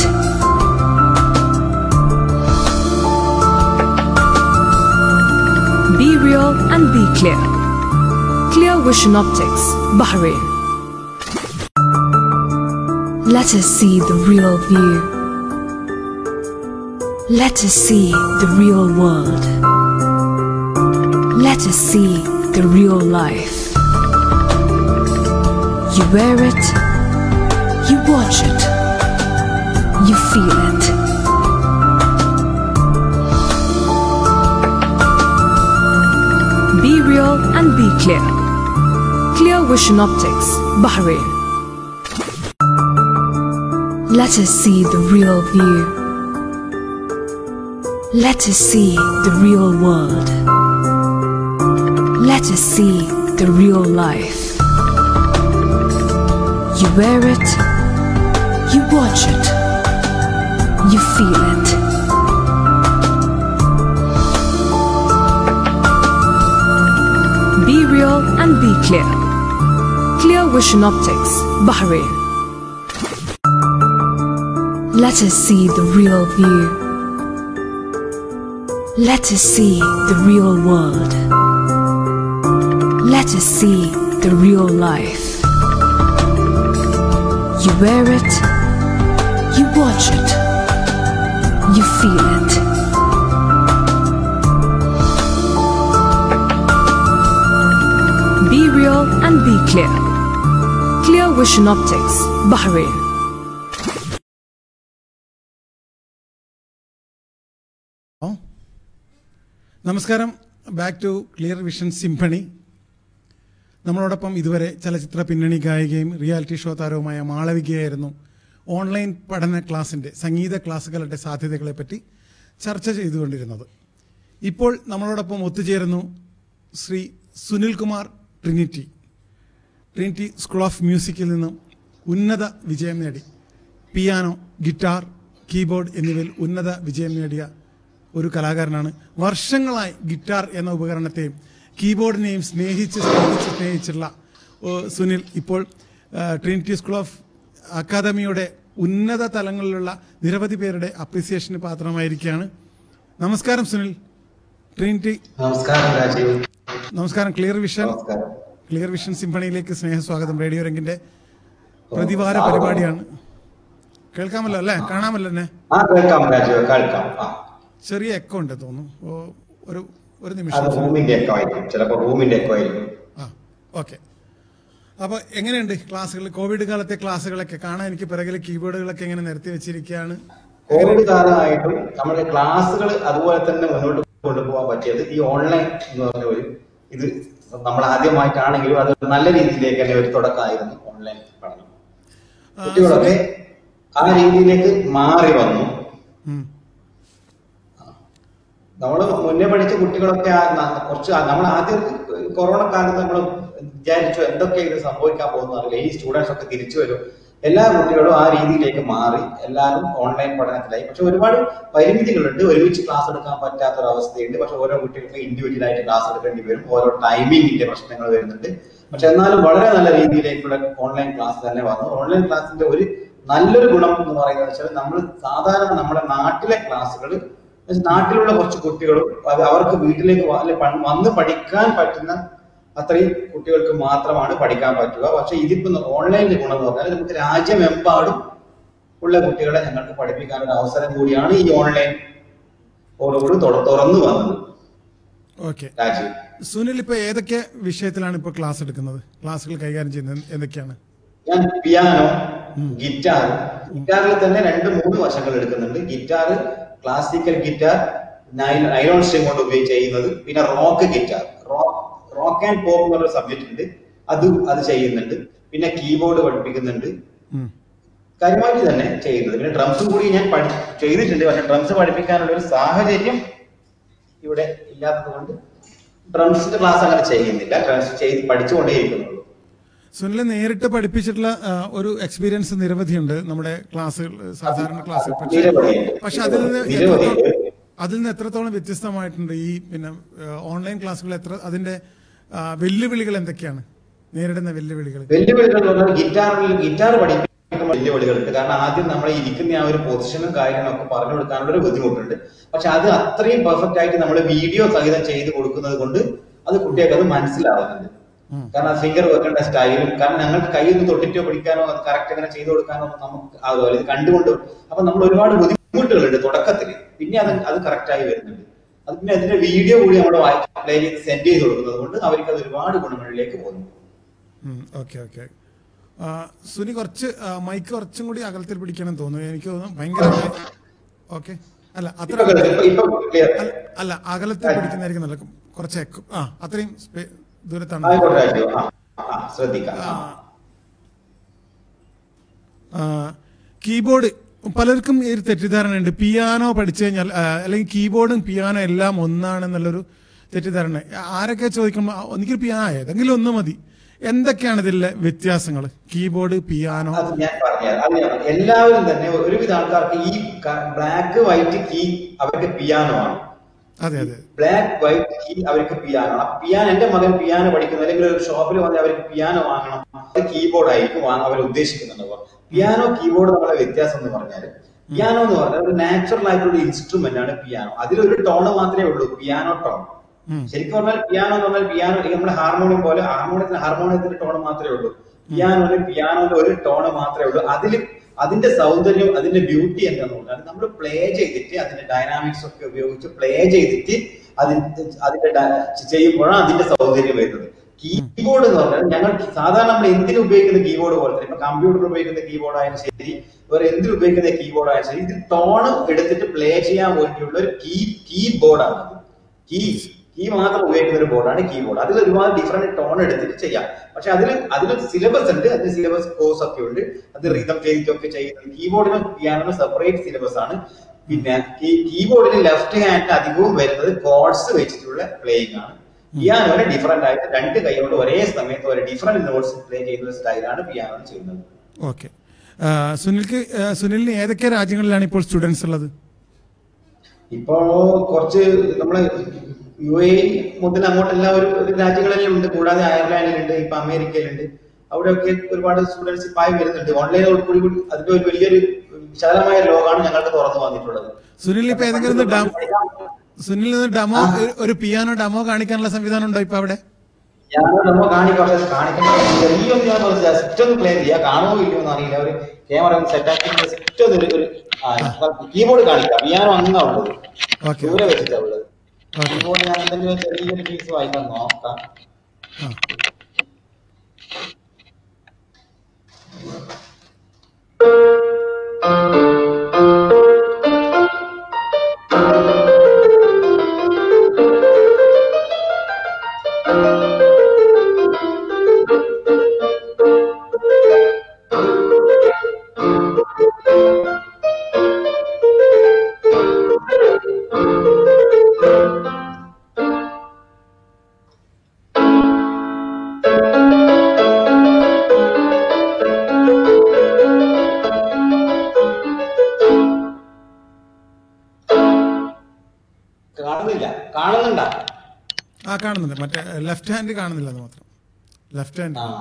Be real and be clear. Clear Vision Optics, Bahrain. Let us see the real view. Let us see the real world. Let us see the real life. You wear it, you watch it, you feel it. Be real and be clear. Clear Vision Optics, Bahrain. Let us see the real view. Let us see the real world. Let us see the real life. You wear it, you watch it, you feel it. Be real and be clear. Clear Vision Optics, Bahrain. Let us see the real view. Let us see the real world. Let us see the real life. You wear it, you watch it, you feel it. Be real and be clear. Clear Vision Optics, Bahrain. ഓ. നമസ്കാരം back to clear vision symphony നമ്മളോടൊപ്പം ഇതുവരെ ചലച്ചിത്ര പിന്നണി ഗായികയും reality show താരവുമായ മാളവികയായിരുന്നു online പഠന ക്ലാസിന്റെ സംഗീത ക്ലാസുകളുടെ സാധ്യതകളെപ്പറ്റി ചർച്ച ചെയ്തുകൊണ്ടിരുന്നത് ഇപ്പോൾ നമ്മളോടൊപ്പം ഒത്തുചേരുന്നു Shri Sunilkumar Trinity Trinity school of മ്യൂസിക്കിൽ നിന്നും ഉന്നത വിജയം നേടി പിയാനോ ഗിറ്റാർ കീബോർഡ് എന്നിവയിൽ ഉന്നത വിജയം നേടിയ ഒരു കലാകാരനാണ് വർഷങ്ങളായി ഗിറ്റാർ എന്ന ഉപകരണത്തെയും കീബോർഡിനെയും സ്നേഹിച്ച് സ്നേഹിച്ച് സ്നേഹിച്ചുള്ള ഓ, സുനിൽ ഇപ്പോൾ ആ, ട്രിനിറ്റി സ്കൂൾ ഓഫ് അക്കാദമിയുടെ ഉന്നത തലങ്ങളിലുള്ള നിരവധി പേരുടെ അപ്രീസിയേഷന് പാത്രമായിരിക്കുകയാണ് നമസ്കാരം സുനിൽ ട്രിനിറ്റി നമസ്കാരം രാജീവ് നമസ്കാരം ക്ലിയർ വിഷൻ നമസ്കാരം ക്ലിയർ വിഷൻ സിംഫണിയിലേക്ക് സ്നേഹസ്വാഗതം റേഡിയോ രംഗിന്റെ പ്രതിവാര പരിപാടിയാണ് കേൾക്കാമല്ലോ അല്ലേ കാണാമല്ലോ എന്നെ ആ കേൾക്കാം രാജീവ് കേൾക്കാം ആ ചെറിയ എക്കോ ഉണ്ട് തോന്നുന്നു ഓ, ഒരു ഒരു അത് നിമിഷം റൂമിന്റെ ഒക്കെ ആയിരിക്കും ചിലപ്പോ റൂമിന്റെ ഒക്കെ ആയിരിക്കും ആ ഓക്കെ അപ്പൊ എങ്ങനെയുണ്ട് ക്ലാസ്സുകൾ കോവിഡ് കാലത്തെ ക്ലാസ്സുകളൊക്കെ കാണാൻ എനിക്ക് പിറകിൽ കീബോർഡുകളൊക്കെ എങ്ങനെ നിരത്തി വെച്ചിരിക്കുകയാണ് കോവിഡ് കാലമായിട്ടും നമ്മുടെ ക്ലാസ്സുകൾ അതുപോലെ തന്നെ മുന്നോട്ട് കൊണ്ടുപോകാൻ പറ്റിയത് ഈ ഓൺലൈൻ എന്ന് പറഞ്ഞ ഒരു ഇത് നമ്മൾ ആദ്യമായിട്ടാണെങ്കിലും അത് നല്ല രീതിയിലേക്ക് തന്നെ ഒരു തുടക്കമായിരുന്നു ഓൺലൈൻ പഠനം ആ, കുട്ടികളൊക്കെ ആ രീതിയിലേക്ക് മാറി വന്നു ഉം. നമ്മൾ മുന്നേ പഠിച്ച കുട്ടികളൊക്കെ ആ ന- കുറച്ച് നമ്മൾ ആദ്യം കൊറോണ കാലത്ത് നമ്മൾ വിചാരിച്ചു എന്തൊക്കെ ഇത് സംഭവിക്കാൻ പോകുന്നു അറിയില്ല ഈ സ്റ്റുഡൻസ് ഒക്കെ തിരിച്ചു വരും എല്ലാ കുട്ടികളും ആ രീതിയിലേക്ക് മാറി എല്ലാവരും ഓൺലൈൻ പഠനത്തിലായി പക്ഷെ ഒരുപാട് പരിമിതികളുണ്ട് ഒരുമിച്ച് ക്ലാസ് എടുക്കാൻ പറ്റാത്ത ഒരു അവസ്ഥയുണ്ട് പക്ഷെ ഓരോ കുട്ടികൾക്ക് ഇൻഡിവിജ്വൽ ആയിട്ട് ക്ലാസ് എടുക്കേണ്ടി വരും ഓരോ ടൈമിങ്ങിന്റെ പ്രശ്നങ്ങൾ വരുന്നുണ്ട് പക്ഷെ എന്നാലും വളരെ നല്ല രീതിയിലേക്കുള്ള ഓൺലൈൻ ക്ലാസ് തന്നെ വന്നു ഓൺലൈൻ ക്ലാസ്സിന്റെ ഒരു നല്ലൊരു ഗുണം എന്ന് പറയുന്നത് വെച്ചാൽ നമ്മൾ സാധാരണ നമ്മുടെ നാട്ടിലെ ക്ലാസ്സുകൾ നാട്ടിലുള്ള കുറച്ച് കുട്ടികളും അത് അവർക്ക് വീട്ടിലേക്ക് വ- അല്ലെ പ- വന്ന് പഠിക്കാൻ പറ്റുന്ന അത്രയും കുട്ടികൾക്ക് മാത്രമാണ് പഠിക്കാൻ പറ്റുക പക്ഷെ ഇതിപ്പോ ഓൺലൈനിൽ ഗുണം എന്ന് പറഞ്ഞാൽ നമുക്ക് രാജ്യമെമ്പാടും ഉള്ള കുട്ടികളെ ഞങ്ങൾക്ക് പഠിപ്പിക്കാൻ ഒരു അവസരം കൂടിയാണ് ഈ ഓൺലൈൻ ഓടുകൂടി തുറന്നു വന്നത് ഓക്കെ രാജീവ് സുനിൽ ഇപ്പൊ ഏതൊക്കെ വിഷയത്തിലാണ് ഇപ്പൊ ക്ലാസ് എടുക്കുന്നത് ക്ലാസ്സുകൾ കൈകാര്യം ചെയ്യുന്നത് എന്തൊക്കെയാണ് ഞാൻ പിയാനോ ഗിറ്റാർ ഗിറ്റാറിൽ തന്നെ രണ്ട് മൂന്ന് വശങ്ങൾ എടുക്കുന്നുണ്ട് guitar classical guitar nylon string കൊണ്ട് ഉപയോഗിച്ച് ചെയ്യുന്നത് പിന്നെ rock guitar rock and pop എന്ന് പറഞ്ഞ സബ്ജക്ട് ഉണ്ട് അത് അത് ചെയ്യുന്നുണ്ട് പിന്നെ കീബോർഡ് പഠിപ്പിക്കുന്നുണ്ട് ഉം. കാര്യമായിട്ട് തന്നെ ചെയ്യുന്നത് പിന്നെ ഡ്രംസും കൂടി ഞാൻ പഠി ചെയ്തിട്ടുണ്ട് പക്ഷെ ഡ്രംസ് പഠിപ്പിക്കാനുള്ള ഒരു സാഹചര്യം ഇവിടെ ഇല്ലാത്തത് കൊണ്ട് ഡ്രംസിന്റെ ക്ലാസ് അങ്ങനെ ചെയ്യുന്നില്ല ഡ്രംസ് ചെയ്ത് പഠിച്ചുകൊണ്ടേയിരിക്കുന്നുള്ളൂ സുനിൽ നേരിട്ട് പഠിപ്പിച്ചിട്ടുള്ള ആ, ഒരു എക്സ്പീരിയൻസ് നിരവധിയുണ്ട് നമ്മുടെ ക്ലാസ്സുകൾ സാധാരണ ക്ലാസ്സിൽ പക്ഷേ നിരവധിയുണ്ട്. പക്ഷെ അതിൽ നിന്ന് നിരവധിയുണ്ട്. എത്രത്തോളം- അതിൽ നിന്ന് എത്രത്തോളം വ്യത്യസ്തമായിട്ടുണ്ട് ഈ പിന്നെ ഓൺലൈൻ ക്ലാസ്സുകൾ എത്ര അതിന്റെ ആ, വെല്ലുവിളികൾ എന്തൊക്കെയാണ് നേരിടുന്ന വെല്ലുവിളികൾ വെല്ലുവിളികൾ എന്ന് പറഞ്ഞാൽ ഗിറ്റാറിൽ ഗിറ്റാർ പഠിപ്പിക്കുമ്പോൾ വെല്ലുവിളികളുണ്ട് കാരണം ആദ്യം നമ്മൾ ഇരിക്കുന്ന ആ ഒരു പൊസിഷനും കാര്യങ്ങളും ഒക്കെ പറഞ്ഞു കൊടുക്കാനുള്ള ഒരു ബുദ്ധിമുട്ടുണ്ട് പക്ഷെ അത് അത്രയും പെർഫെക്റ്റ് ആയിട്ട് നമ്മൾ വീഡിയോ സഹിതം ചെയ്ത് കൊടുക്കുന്നത് കൊണ്ട് അത് കുട്ടികൾക്ക് അത് മനസ്സിലാവുന്നുണ്ട് ഉം. കാരണം ഫിംഗർ വെക്കേണ്ട സ്റ്റൈലും കാരണം ഞങ്ങൾക്ക് കൈയൊന്ന് തൊട്ടിട്ടോ പിടിക്കാനോ അത് കറക്റ്റ് അങ്ങനെ ചെയ്ത് കൊടുക്കാനോ ഒന്നും നമുക്ക് ആകുമല്ലോ ഇത് കണ്ടുകൊണ്ട് അപ്പൊ നമ്മൾ ഒരുപാട് ബുദ്ധിമുട്ടുകളുണ്ട് തുടക്കത്തിൽ പിന്നെ അത് അത് കറക്റ്റ് ആയി വരുന്നുണ്ട് അത് പിന്നെ അതിന്റെ വീഡിയോ കൂടി നമ്മൾ പ്ലേ ചെയ്ത് സെൻഡ് ചെയ്ത് കൊടുക്കുന്നത് കൊണ്ട് അവർക്ക് അത് ഒരുപാട് ഗുണങ്ങളിലേക്ക് പോകുന്നു ഓക്കെ ഓക്കെ സുനി കുറച്ച് ആ, മൈക്ക് കുറച്ചും കൂടി അകലത്തിൽ പിടിക്കണം എന്ന് തോന്നുന്നു എനിക്ക് തോന്നുന്നു ഭയങ്കര ഓക്കെ അല്ല അത്ര ഇപ്പൊ കേൾക്കാം. ഇപ്പൊ- ഇപ്പൊ clear. അല്ല, അല്ല അകലത്തിൽ പിടിക്കുന്നതായിരിക്കും നല്ല കുറച്ച് എക്കോ ആ അത്രയും സ്പേ- ദൂരത്താണ് ആയിക്കോട്ടെ രാജീവ്. ആ, ആ, ശ്രദ്ധിക്കാം ആ. ആ, കീബോർഡ് പലർക്കും ഈ ഒരു തെറ്റിദ്ധാരണയുണ്ട് പിയാനോ പഠിച്ചു കഴിഞ്ഞാൽ ആ, അല്ലെങ്കിൽ കീബോർഡും പിയാനോ എല്ലാം ഒന്നാണെന്നുള്ളൊരു തെറ്റിദ്ധാരണ ആരൊക്കെ ചോദിക്കുമ്പോൾ ആ, ഒന്നുകിൽ പിയാനോ ഏതെങ്കിലും ഒന്ന് മതി എന്തൊക്കെയാണ് ഇതിലെ വ്യത്യാസങ്ങൾ കീബോർഡ് പിയാനോ അത് ഞാൻ പറഞ്ഞുതരാം അത് ഞാൻ പറയാം. എല്ലാവരും തന്നെ ഒരുവിധ ആൾക്കാർക്ക് ഈ ബ്ലാക്ക് വൈറ്റ് കീ അവർക്ക് പിയാനോ ആണ് അതെ അതെ ബ്ലാക്ക് വൈറ്റ് കീ അവർക്ക് പിയാനോ ആണ് പിയാനോ എന്റെ മകൻ പിയാനോ പഠിക്കുന്നു അല്ലെങ്കിൽ ഒരു ഷോപ്പിൽ വന്ന് അവർക്ക് പിയാനോ വാങ്ങണം അത് കീബോർഡ് ആയിരിക്കും വാങ്ങ- അവർ ഉദ്ദേശിക്കുന്നുണ്ടാവുക പിയാനോ കീബോർഡ് നമ്മളെ വ്യത്യാസം എന്ന് പറഞ്ഞാൽ പിയാനോ എന്ന് പറഞ്ഞാൽ ഒരു നാച്ചുറൽ ആയിട്ടുള്ള ഇൻസ്ട്രുമെന്റ് ആണ് പിയാനോ അതിലൊരു ടോണ് മാത്രമേ ഉള്ളൂ പിയാനോ ടോൺ ഉം. ശരിക്കും പറഞ്ഞാൽ പിയാനോ എന്ന് പറഞ്ഞാൽ പിയാനോ നമ്മുടെ ഹാർമോണിയം പോലെ ഹാർമോണിയത്തിന് ഹാർമോണിയത്തിന്റെ ടോൺ മാത്രമേ ഉള്ളൂ പിയാനോന് പിയാനോന്റെ ഒരു ടോൺ മാത്രമേ ഉള്ളൂ അതിൽ അതിന്റെ സൗന്ദര്യം അതിന്റെ ബ്യൂട്ടി എന്താന്ന് പറഞ്ഞാൽ നമ്മൾ പ്ലേ ചെയ്തിട്ട് അതിന്റെ ഡൈനാമിക്സ് ഒക്കെ ഉപയോഗിച്ച് പ്ലേ ചെയ്തിട്ട് അതിന്റെ അതിന്റെ ഡ- ചെയ്യുമ്പോഴാണ് അതിന്റെ സൗന്ദര്യം വരുന്നത് കീബോർഡ് എന്ന് പറഞ്ഞാൽ ഞങ്ങൾ സാധാരണ നമ്മൾ എന്തിനു ഉപയോഗിക്കുന്ന കീബോർഡ് പോലെ തന്നെ ഇപ്പൊ കമ്പ്യൂട്ടർ ഉപയോഗിക്കുന്ന കീബോർഡ് ആയാലും ശരി വേറെ എന്തിനു ഉപയോഗിക്കുന്ന കീബോർഡ് ആയാലും ശരി ഇത് ടോൺ എടുത്തിട്ട് പ്ലേ ചെയ്യാൻ വേണ്ടിയുള്ള ഒരു കീ കീബോർഡാണ് കീ കീ മാത്രം ഉപയോഗിക്കുന്ന ഒരു ബോർഡാണ് കീബോർഡ് അതിൽ ഒരുപാട് ഡിഫറെന്റ് ടോൺ എടുത്തിട്ട് ചെയ്യാം പക്ഷെ അതിൽ അതിൽ സിലബസ് ഉണ്ട് അതിന് സിലബസ് കോഴ്സ് ഒക്കെ ഉണ്ട് അത് റീതം ചെയ്തിട്ടൊക്കെ ചെയ്യുന്നത് കീബോർഡിനും പിയാനോനും സെപ്പറേറ്റ് സിലബസ് ആണ് പിന്നെ കീബോർഡിന് ലെഫ്റ്റ് ഹാൻഡിന് അധികവും വരുന്നത് കോഡ്സ് വെച്ചിട്ടുള്ള പ്ലേയിങ് ആണ് പിയാനോനെ ഡിഫറെന്റ് ആയിട്ട് രണ്ട് കൈ കൊണ്ട് ഒരേ സമയത്ത് ഒരു ഡിഫറെന്റ് നോട്ട്സ് പ്ലേ ചെയ്യുന്ന സ്റ്റൈലാണ് പിയാനോ ചെയ്യുന്നത് ഓക്കെ സുനിൽക്ക് ആ, സുനിലിന് ഏതൊക്കെ രാജ്യങ്ങളിലാണ് ഇപ്പോൾ സ്റ്റുഡൻസ് ഉള്ളത് ഇപ്പോ കുറച്ച് നമ്മള് യു എ മുതൽ അങ്ങോട്ടെല്ലാം ഒരു ഒരു രാജ്യങ്ങളെല്ലാം ഉണ്ട് കൂടാതെ അയർലാൻഡിലുണ്ട് ഇപ്പൊ അമേരിക്കയിലുണ്ട് അവിടെയൊക്കെ ഒരുപാട് സ്റ്റുഡൻസ് ഇപ്പൊ ആയി വരുന്നുണ്ട് ഓൺലൈൻ കൂടി കൂടി അതിന്റെ ഒരു വലിയൊരു വിശാലമായ ലോകമാണ് ഞങ്ങൾക്ക് തുറന്നു വന്നിട്ടുള്ളത് സുനിൽ ഇപ്പൊ ഏതെങ്കിലും ഒന്ന് ഡം സുനിൽ ഒന്ന് ഡെമോ ഒരു പിയാനോ ഡെമോ കാണിക്കാനുള്ള സംവിധാനം ഉണ്ടോ ഇപ്പൊ അവിടെ ഞാൻ നമ്മൾ കാണിക്കാം പക്ഷെ കാണിക്കണം ചെറിയൊന്ന് ഞാൻ ജസ്റ്റ് ഒന്ന് പ്ലേ ചെയ്യാം കാണുമോ ഇല്ലയോ എന്ന് അറിയില്ല ഒരു ക്യാമറ ഒന്ന് സെറ്റ് ആക്കി ജസ്റ്റ് ഒന്ന് ഒരു- ഒരു കീബോർഡ് കാണിക്കാം പിയാനോ അങ്ങാ ഉള്ളത് ഓക്കെ ദൂരെ വെച്ചിട്ടാ ഉള്ളത് ഓക്കെ കീബോർഡ് ഞാൻ എന്തെങ്കിലും ചെറിയൊരു പീസ് വായിക്കാൻ നോക്കാം ആ കാണുന്നില്ല കാണുന്നുണ്ടാ ആ കാണുന്നുണ്ട് മറ്റേ ലെഫ്റ്റ് ഹാൻഡ് കാണുന്നില്ല എന്ന് മാത്രം ലെഫ്റ്റ് ഹാൻഡ് ആ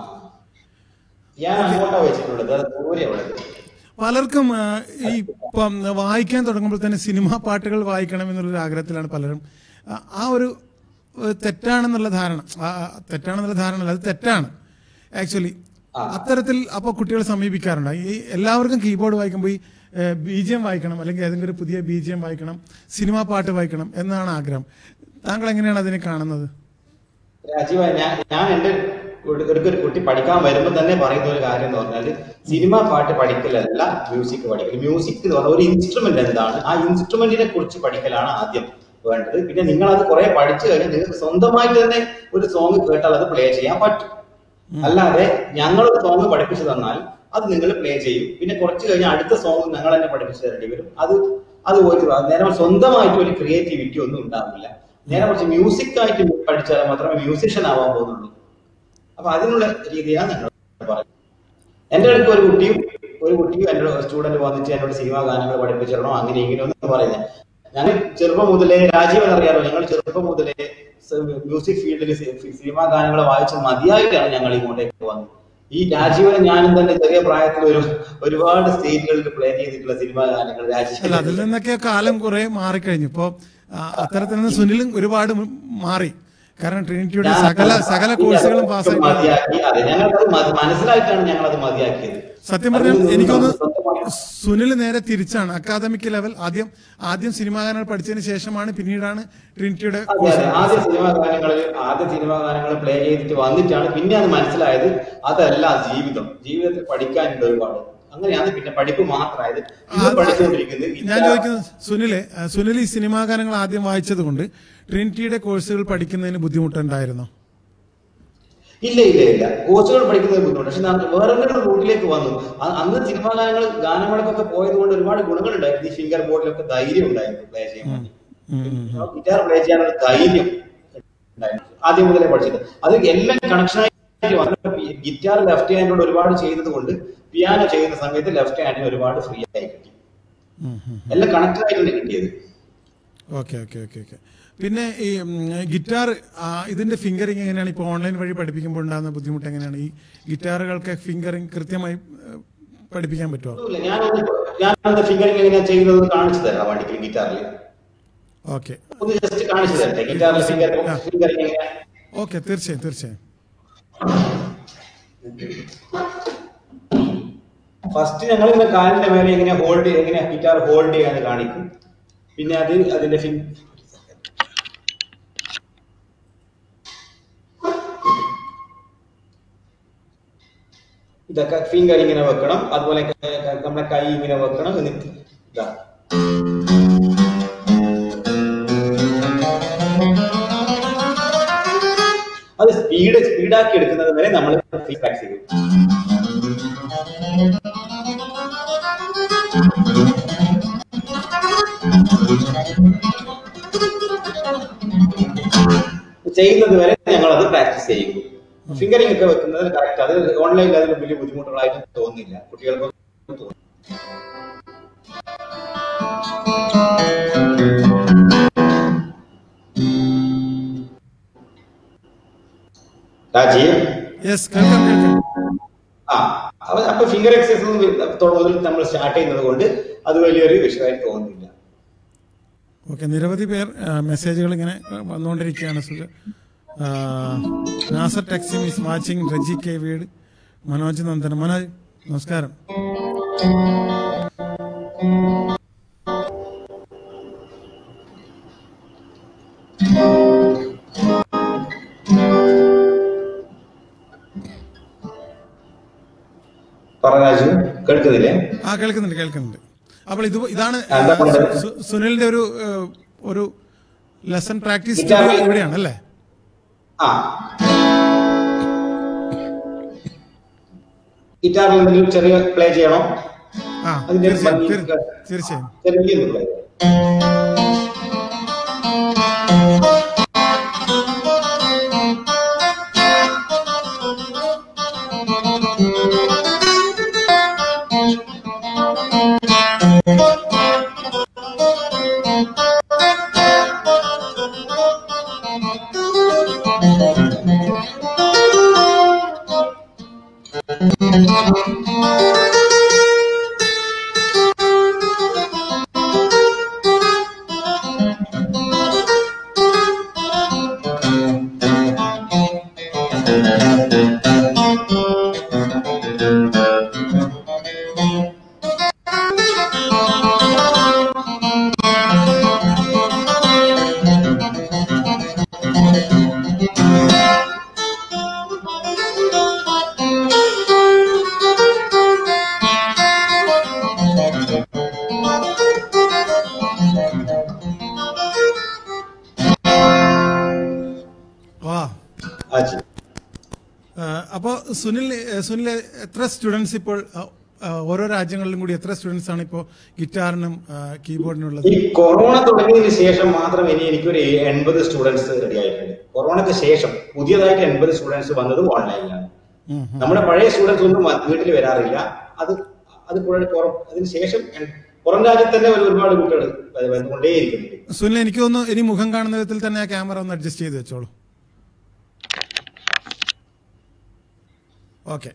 ഞാൻ അങ്ങോട്ടാ വെച്ചിട്ടുള്ളത് അത് ദൂരെ ഉള്ളത് പലർക്കും ആ, ഈ ഇപ്പം വായിക്കാൻ തുടങ്ങുമ്പോൾ തന്നെ സിനിമാ പാട്ടുകൾ വായിക്കണം എന്നുള്ളൊരു ആഗ്രഹത്തിലാണ് പലരും ആ- ആ ഒരു ഏഹ്, തെറ്റാണെന്നുള്ള ധാരണ ആ, ആ, തെറ്റാണെന്നുള്ള ധാരണ അല്ല അത് തെറ്റാണ് ആക്ച്വലി അത്തരത്തിൽ അപ്പോൾ കുട്ടികൾ സമീപിക്കാറുണ്ട് ഈ എല്ലാവർക്കും കീബോർഡ് വായിക്കുമ്പോൾ ഈ ബി ജി എം വായിക്കണം അല്ലെങ്കിൽ ഏതെങ്കിലും ഒരു പുതിയ ബി ജി എം വായിക്കണം സിനിമാ പാട്ട് വായിക്കണം എന്നാണ് ആഗ്രഹം താങ്കൾ എങ്ങനെയാണ് അതിനെ കാണുന്നത് രാജീവ ഞാൻ ഞാൻ എന്റെ ഒരു- ഒരു ഒരു കുട്ടി പഠിക്കാൻ വരുമ്പോൾ തന്നെ പറയുന്ന ഒരു കാര്യം എന്ന് പറഞ്ഞാൽ സിനിമ പാട്ട് പഠിക്കലല്ല മ്യൂസിക് പഠിക്കൽ മ്യൂസിക് എന്ന് പറഞ്ഞാൽ ഒരു ഇൻസ്ട്രുമെന്റ് എന്താണ് ആ ഇൻസ്ട്രുമെന്റിനെ കുറിച്ച് പഠിക്കലാണ് ആദ്യം വേണ്ടത് പിന്നെ നിങ്ങൾ അത് കുറെ പഠിച്ചു കഴിഞ്ഞാൽ നിങ്ങൾക്ക് സ്വന്തമായിട്ട് തന്നെ ഒരു സോങ് കേട്ടാൽ അത് പ്ലേ ചെയ്യാൻ പറ്റും അല്ലാതെ ഞങ്ങൾ ഒരു സോങ് പഠിപ്പിച്ചു തന്നാൽ അത് നിങ്ങൾ പ്ലേ ചെയ്യും പിന്നെ കുറച്ച് കഴിഞ്ഞാൽ അടുത്ത സോങ് ഞങ്ങൾ തന്നെ പഠിപ്പിച്ചു തരേണ്ടി വരും അത് അത് പോയിട്ട് വാ. നേരെ മറിച്ച് സ്വന്തമായിട്ട് ഒരു ക്രിയേറ്റിവിറ്റി ഒന്നും ഉണ്ടാവില്ല നേരെ മറിച്ച് മ്യൂസിക് ആയിട്ട് പഠിച്ചാൽ മാത്രമേ മ്യൂസിഷ്യൻ ആവാൻ പോകുന്നുള്ളൂ അപ്പൊ അതിനുള്ള രീതിയാണ് ഞങ്ങൾ പറയുന്നത് എന്റെ അടുത്ത് ഒരു കുട്ടിയും ഒരു കുട്ടിയും എന്റെ സ്റ്റുഡന്റ് വന്നിട്ട് എന്നോട് സിനിമാ ഗാനങ്ങൾ പഠിപ്പിച്ചിടണോ അങ്ങനെ ഇങ്ങനെ ഒന്നും പറയുന്നത് ഞങ്ങൾ ചെറുപ്പം മുതലേ രാജീവൻ അറിയാലോ ഞങ്ങൾ ചെറുപ്പം മുതലേ മ്യൂസിക് ഫീൽഡിൽ സിനിമാ ഗാനങ്ങൾ വായിച്ച് മതിയായിട്ടാണ് ഞങ്ങൾ ഇങ്ങോട്ടേക്ക് വന്നത് ഈ രാജീവനെ ഞാനും തന്നെ ചെറിയ പ്രായത്തിൽ ഒരു ഒരുപാട് സ്റ്റേജുകളിൽ പ്ലേ ചെയ്തിട്ടുള്ള സിനിമാ ഗാനങ്ങൾ അല്ല രാജീവൻ അതിൽ നിന്നൊക്കെ കാലം കുറെ മാറിക്കഴിഞ്ഞു ഇപ്പോ ആ, അത്തരത്തിൽ നിന്ന് സുനിലും ഒരുപാട് മു- മാറി കാരണം ട്രിനിറ്റിയുടെ സകല സകല കോഴ്സുകളും പാസ്സായി മതിയാക്കി അതെ ഞങ്ങൾക്കത് മതി- മനസ്സിലായിട്ടാണ് ഞങ്ങൾ അത് മതിയാക്കിയത് സത്യം പറഞ്ഞാൽ അതിൽ എനിക്കൊന്ന് നിന്ന് സ്വന്തമായി- സുനിൽ നേരെ തിരിച്ചാണ് അക്കാദമിക് ലെവൽ ആദ്യം ആദ്യം സിനിമാ ഗാനങ്ങൾ പഠിച്ചതിന് ശേഷമാണ് പിന്നീടാണ് ട്രിനിറ്റിയുടെ അതെ അതെ ആദ്യ സിനിമാ ഗാനങ്ങളിൽ ആദ്യ സിനിമാ ഗാനങ്ങൾ പ്ലേ ചെയ്തിട്ട് വന്നിട്ടാണ് പിന്നെ അത് മനസ്സിലായത് അതല്ല ജീവിതം ജീവിതത്തിൽ പഠിക്കാനുണ്ട് ഒരുപാട് അങ്ങനെയാണ് പിന്നെ പഠിപ്പ് മാത്രമായത് ഇന്ന് പഠിച്ചുകൊണ്ടിരിക്കുന്നത് ഞാൻ ചോദിക്കുന്നത് സുനില് ആ, സുനിൽ ഈ സിനിമാ ഗാനങ്ങൾ ആദ്യം വായിച്ചത് കൊണ്ട് ട്രിനിറ്റിയുടെ കോഴ്സുകൾ പഠിക്കുന്നതിന് ബുദ്ധിമുട്ടുണ്ടായിരുന്നോ ഇല്ല ഇല്ല ഇല്ല കോച്ചുകൾ പഠിക്കുന്നത് ബുദ്ധിമുട്ട് പക്ഷെ ഞാൻ വേറെ എന്തെങ്കിലും റൂട്ടിലേക്ക് വന്നു അ- അന്ന് സിനിമാ ഗാനങ്ങൾ ഗാനമേളക്കൊക്കെ പോയത് കൊണ്ട് ഒരുപാട് ഗുണങ്ങളുണ്ടായിരുന്നു ഈ ഫിംഗർ ബോർഡിലൊക്കെ ധൈര്യം ഉണ്ടായിരുന്നു പ്ലേ ചെയ്യാൻ വേണ്ടി ഗിറ്റാർ പ്ലേ ചെയ്യാനുള്ള ധൈര്യം ഉണ്ടായിരുന്നു ആദ്യം മുതലേ പഠിച്ചത് അത് എല്ലാം കണക്ഷനായിട്ട് വന്നു ഗിറ്റാർ ലെഫ്റ്റ് ഹാൻഡോട് ഒരുപാട് ചെയ്തത് കൊണ്ട് പിയാനോ ചെയ്യുന്ന സമയത്ത് ലെഫ്റ്റ് ഹാൻഡിന് ഒരുപാട് ഫ്രീ ആയി കിട്ടി എല്ലാം കണക്റ്റഡ് ആയിട്ടാണ് കിട്ടിയത് ഓക്കെ ഓക്കെ ഓക്കെ ഓക്കെ പിന്നെ ഈ ഉം, ഗിറ്റാർ ആ, ഇതിന്റെ ഫിംഗറിങ് എങ്ങനെയാണ് ഇപ്പോൾ ഓൺലൈൻ വഴി പഠിപ്പിക്കുമ്പോൾ ഉണ്ടാകുന്ന ബുദ്ധിമുട്ട് എങ്ങനെയാണ് ഈ ഗിറ്റാറുകൾക്ക് ഫിംഗറിങ് കൃത്യമായി ഏഹ്, പഠിപ്പിക്കാൻ പറ്റുമോ ഒന്നുമില്ല ഞാനൊന്ന് ഞാനൊന്ന് ഫിംഗറിംഗ് എങ്ങനെയാ ചെയ്യുന്നത് കാണിച്ചു തരാം വണ്ടിക്ക് ഗിറ്റാറിൽ ഓക്കെ ഒന്ന് ജസ്റ്റ് കാണിച്ചു തരട്ടെ ഗിറ്റാറിൽ ഫിംഗർ ഫിംഗറിംഗ് എങ്ങനെയാ ഓക്കെ തീർച്ചയായും തീർച്ചയായും ഫസ്റ്റ് ഞങ്ങൾ ഇങ്ങനെ കാലിന്റെ മേലെ എങ്ങനെ ഹോൾഡ് എങ്ങനെ ഗിറ്റാർ ഹോൾഡ് ചെയ്യാന്ന് കാണിക്കും പിന്നെ അത് അതിന്റെ ഫിംഗ് ഇതൊക്കെ ഫിംഗർ ഇങ്ങനെ വെക്കണം അതുപോലെ ക- ക- നമ്മുടെ കൈ ഇങ്ങനെ വെക്കണം എന്നിട്ട് ഇതാ സ്പീഡ് സ്പീഡാക്കി എടുക്കുന്നത് വരെ നമ്മൾ ഫീഡ്ബാക്ക് ചെയ്യും ചെയ്യുന്നത് വരെ ഞങ്ങൾ അത് പ്രാക്ടീസ് ചെയ്യും ഫിംഗറിംഗ് ഒക്കെ വെക്കുന്നത് കറക്റ്റ് അത് ഓൺലൈനിൽ അതിന് വലിയ ബുദ്ധിമുട്ടുകളായിട്ട് തോന്നുന്നില്ല കുട്ടികൾക്ക് തോന്നുന്നു രാജീവ് യെസ് കേൾക്കാം കേൾക്കാം ആ അപ്പൊ അപ്പൊ ഫിംഗർ എക്സസൈസ് മുതൽ നമ്മൾ സ്റ്റാർട്ട് ചെയ്യുന്നത് കൊണ്ട് അത് വലിയൊരു വിഷയമായി തോന്നുന്നില്ല ഓക്കെ നിരവധി പേർ ആ, മെസ്സേജുകൾ ഇങ്ങനെ ആ, വന്നുകൊണ്ടിരിക്കുകയാണ് സുഖ ആ, നാസർ ടെക്സിം ഇസ് വാച്ചിങ് റജി കെ വീട് മനോജ് നന്ദൻ മനോജ് നമസ്കാരം പറ രാജു കേൾക്കുന്നില്ലേ ആ കേൾക്കുന്നുണ്ട് കേൾക്കുന്നുണ്ട് അപ്പോൾ ഇത് ഇതാണ് ആ, എന്താ പറഞ്ഞത്? സു- സുനിലിന്റെ ഒരു ആ, ഒരു ലെസൺ പ്രാക്ടീസ് ഗിറ്റാർ- ഇവിടെയാണ് അല്ലേ ആ ഗിറ്റാറിൽ എന്തെങ്കിലും ചെറിയ പ്ലേ ചെയ്യണോ ആ അതിന്റെ തീർച്ചയായും ഭംഗി- തീർ- തീർച്ചയായും ചെറിയ പ്ലേ വാ ആജി അപ്പോൾ സുനിൽ ഏഹ്, സുനിൽ എത്ര സ്റ്റുഡൻസ് ഇപ്പോൾ ആ, ആ, ഓരോ രാജ്യങ്ങളിലും കൂടി എത്ര സ്റ്റുഡൻസ് ആണ് ഇപ്പോൾ ഗിറ്റാറിനും ആ, കീബോർഡിനും ഉള്ളത് ഈ കൊറോണ തുടങ്ങിയതിന് ശേഷം മാത്രം ഇനി എനിക്കൊരു എൺപത് സ്റ്റുഡൻസ് റെഡി ആയിട്ടുണ്ട് കൊറോണയ്ക്ക് ശേഷം പുതിയതായിട്ട് എൺപത് സ്റ്റുഡൻസ് വന്നത് ഓൺലൈനിലാണ് ഉം, ഉം. നമ്മുടെ പഴയ സ്റ്റുഡൻസ് ഒന്നും വ- വീട്ടിൽ വരാറില്ല അത് അത് പുറ- പുറം അതിന് ശേഷം എൻ- പുറം രാജ്യത്ത് തന്നെ ഒരു ഒരുപാട് കുട്ടികൾ വ- വന്നുകൊണ്ടേയിരിക്കുന്നുണ്ട് സുനിൽ എനിക്ക് തോന്നുന്നു ഇനി മുഖം കാണുന്ന വിധത്തിൽ തന്നെ ആ ക്യാമറ ഒന്ന് അഡ്ജസ്റ്റ് ചെയ്ത് വെച്ചോളൂ ഓക്കെ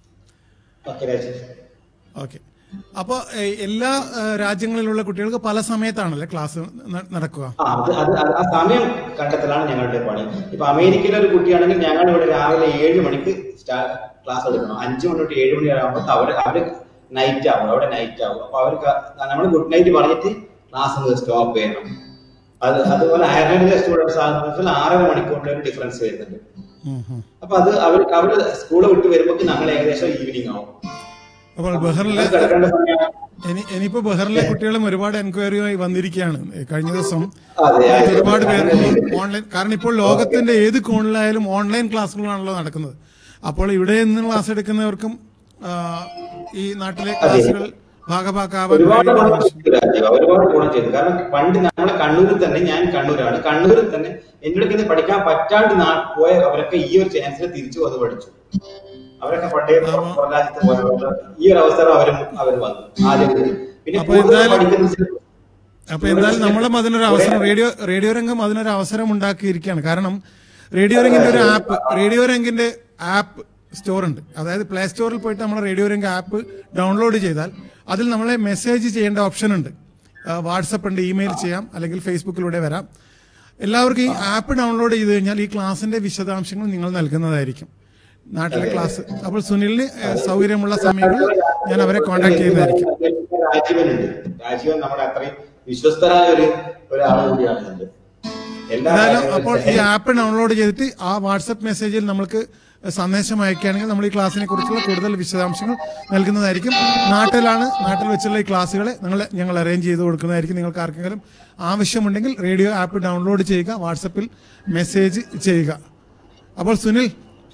ഓക്കെ രാജി ഓക്കെ അപ്പോൾ എല്ലാ ആ, രാജ്യങ്ങളിലുള്ള കുട്ടികൾക്ക് പല സമയത്താണല്ലേ ക്ലാസ് ന- നടക്കുക ആ അത് അത് അത് ആ സമയം കണ്ടെത്തലാണ് ഞങ്ങളുടെ പണി ഇപ്പൊ അമേരിക്കയിലെ ഒരു കുട്ടിയാണെങ്കിൽ ഞങ്ങൾ ഇവിടെ രാവിലെ ഏഴ് മണിക്ക് ക്ലാസ് എടുക്കണം അഞ്ചു മണി തൊട്ട് ഏഴ് മണി വരെ ആകുമ്പോൾ അവര് അവര് നൈറ്റ് ആവും അവിടെ നൈറ്റ് ആവും അപ്പൊ അവർക്ക് നമ്മൾ ഗുഡ് നൈറ്റ് പറഞ്ഞിട്ട് ക്ലാസ് സ്റ്റോപ്പ് ചെയ്യണം അത് അതുപോലെ അയർലൻഡിലെ സ്റ്റുഡൻസ് ആകുമ്പോൾ ആറര മണിക്കൂറിന്റെ ഒരു ഡിഫറൻസ് വരുന്നുണ്ട് ഉം, ഉം. അപ്പൊ അത് അവർ അവര് സ്കൂള് വിട്ട് വരുമ്പോൾ ഞങ്ങൾ ഏകദേശം ഈവനിങ് ആവും അപ്പോൾ ബഹറിലെ അത് കിടക്കേണ്ട സമയം ഇനി ഇനിയിപ്പോ ബഹറിലെ കുട്ടികളും ഒരുപാട് എൻക്വയറിയുമായി വന്നിരിക്കുകയാണ് കഴിഞ്ഞ ദിവസം അതെ, അതെ. ഒരുപാട് പേർ ഓൺലൈൻ കാരണം ഇപ്പോൾ ലോകത്തിന്റെ ഏത് കോണിലായാലും ഓൺലൈൻ ക്ലാസ്സുകളാണല്ലോ നടക്കുന്നത് അപ്പോൾ ഇവിടെ നിന്ന് ക്ലാസ് എടുക്കുന്നവർക്കും ആ, ഈ നാട്ടിലെ ക്ലാസ്സുകൾ ഭാഗഭാക്കാവാൻ ഒരുപാട് ഗുണം കഴിയുമെന്ന് ചെയ്തു രാജീവ് ഒരുപാട് ഗുണം ചെയ്തു കാരണം പണ്ട് നമ്മളെ കണ്ണൂരിൽ തന്നെ ഞാൻ കണ്ണൂരാണ് കണ്ണൂരിൽ തന്നെ എന്റെ അടുത്ത് ഇന്ന് പഠിക്കാൻ പറ്റാണ്ട് നാ പോയ അവരൊക്കെ ഈ ഒരു ചാൻസിൽ തിരിച്ചു വന്ന് പഠിച്ചു അവരൊക്കെ പണ്ടേ പുറം രാജ്യത്ത് പോയവർ ഈ ഒരു അവസരം അവരും അവർ വന്നു ആദ്യം പിന്നെ അപ്പൊ കൂടുതൽ എന്തായാലും- പഠിക്കുന്ന അപ്പൊ എന്തായാലും നമ്മളും അതിനൊരു അവസരം റേഡിയോ റേഡിയോ രംഗം അതിനൊരു അവസരം ഉണ്ടാക്കിയിരിക്കുകയാണ് കാരണം റേഡിയോ രംഗിന്റെ ഒരു ആപ്പ് റേഡിയോ രംഗിന്റെ ആപ്പ് സ്റ്റോർ ഉണ്ട് അതായത് പ്ലേ സ്റ്റോറിൽ പോയിട്ട് നമ്മൾ റേഡിയോ രംഗ ആപ്പ് ഡൗൺലോഡ് ചെയ്താൽ അതിൽ നമ്മളെ മെസ്സേജ് ചെയ്യേണ്ട ഓപ്ഷൻ ഉണ്ട് വാട്സപ്പ് ഉണ്ട് ഇമെയിൽ ചെയ്യാം അല്ലെങ്കിൽ ഫേസ്ബുക്കിലൂടെ വരാം എല്ലാവർക്കും ഈ ആപ്പ് ഡൗൺലോഡ് ചെയ്ത് കഴിഞ്ഞാൽ ഈ ക്ലാസിന്റെ വിശദാംശങ്ങൾ നിങ്ങൾ നൽകുന്നതായിരിക്കും നാട്ടിലെ ക്ലാസ് അപ്പോൾ സുനിലിന് ഏഹ്, സൗകര്യമുള്ള സമയങ്ങളിൽ ഞാൻ അവരെ കോൺടാക്ട് ചെയ്യുന്നതായിരിക്കും രാജീവനുണ്ട് രാജീവൻ നമ്മുടെ അത്രയും വിശ്വസ്തരായ ഒരു ഒരാൾ കൂടിയാണ് ഇതിന്റെ എല്ലാ ഏതായാലും അപ്പോൾ ഈ ആപ്പ് ഡൗൺലോഡ് ചെയ്തിട്ട് ആ വാട്സപ്പ് മെസ്സേജിൽ നമുക്ക് സന്ദേശം അയക്കുകയാണെങ്കിൽ നമ്മൾ ഈ ക്ലാസ്സിനെ കുറിച്ചുള്ള കൂടുതൽ വിശദാംശങ്ങൾ നൽകുന്നതായിരിക്കും നാട്ടിലാണ് നാട്ടിൽ വെച്ചുള്ള ഈ ക്ലാസ്സുകളെ ഞങ്ങൾ ഞങ്ങൾ അറേഞ്ച് ചെയ്ത് കൊടുക്കുന്നതായിരിക്കും നിങ്ങൾക്ക് ആർക്കെങ്കിലും ആവശ്യമുണ്ടെങ്കിൽ റേഡിയോ ആപ്പ് ഡൗൺലോഡ് ചെയ്യുക വാട്സപ്പിൽ മെസ്സേജ് ചെയ്യുക അപ്പോൾ സുനിൽ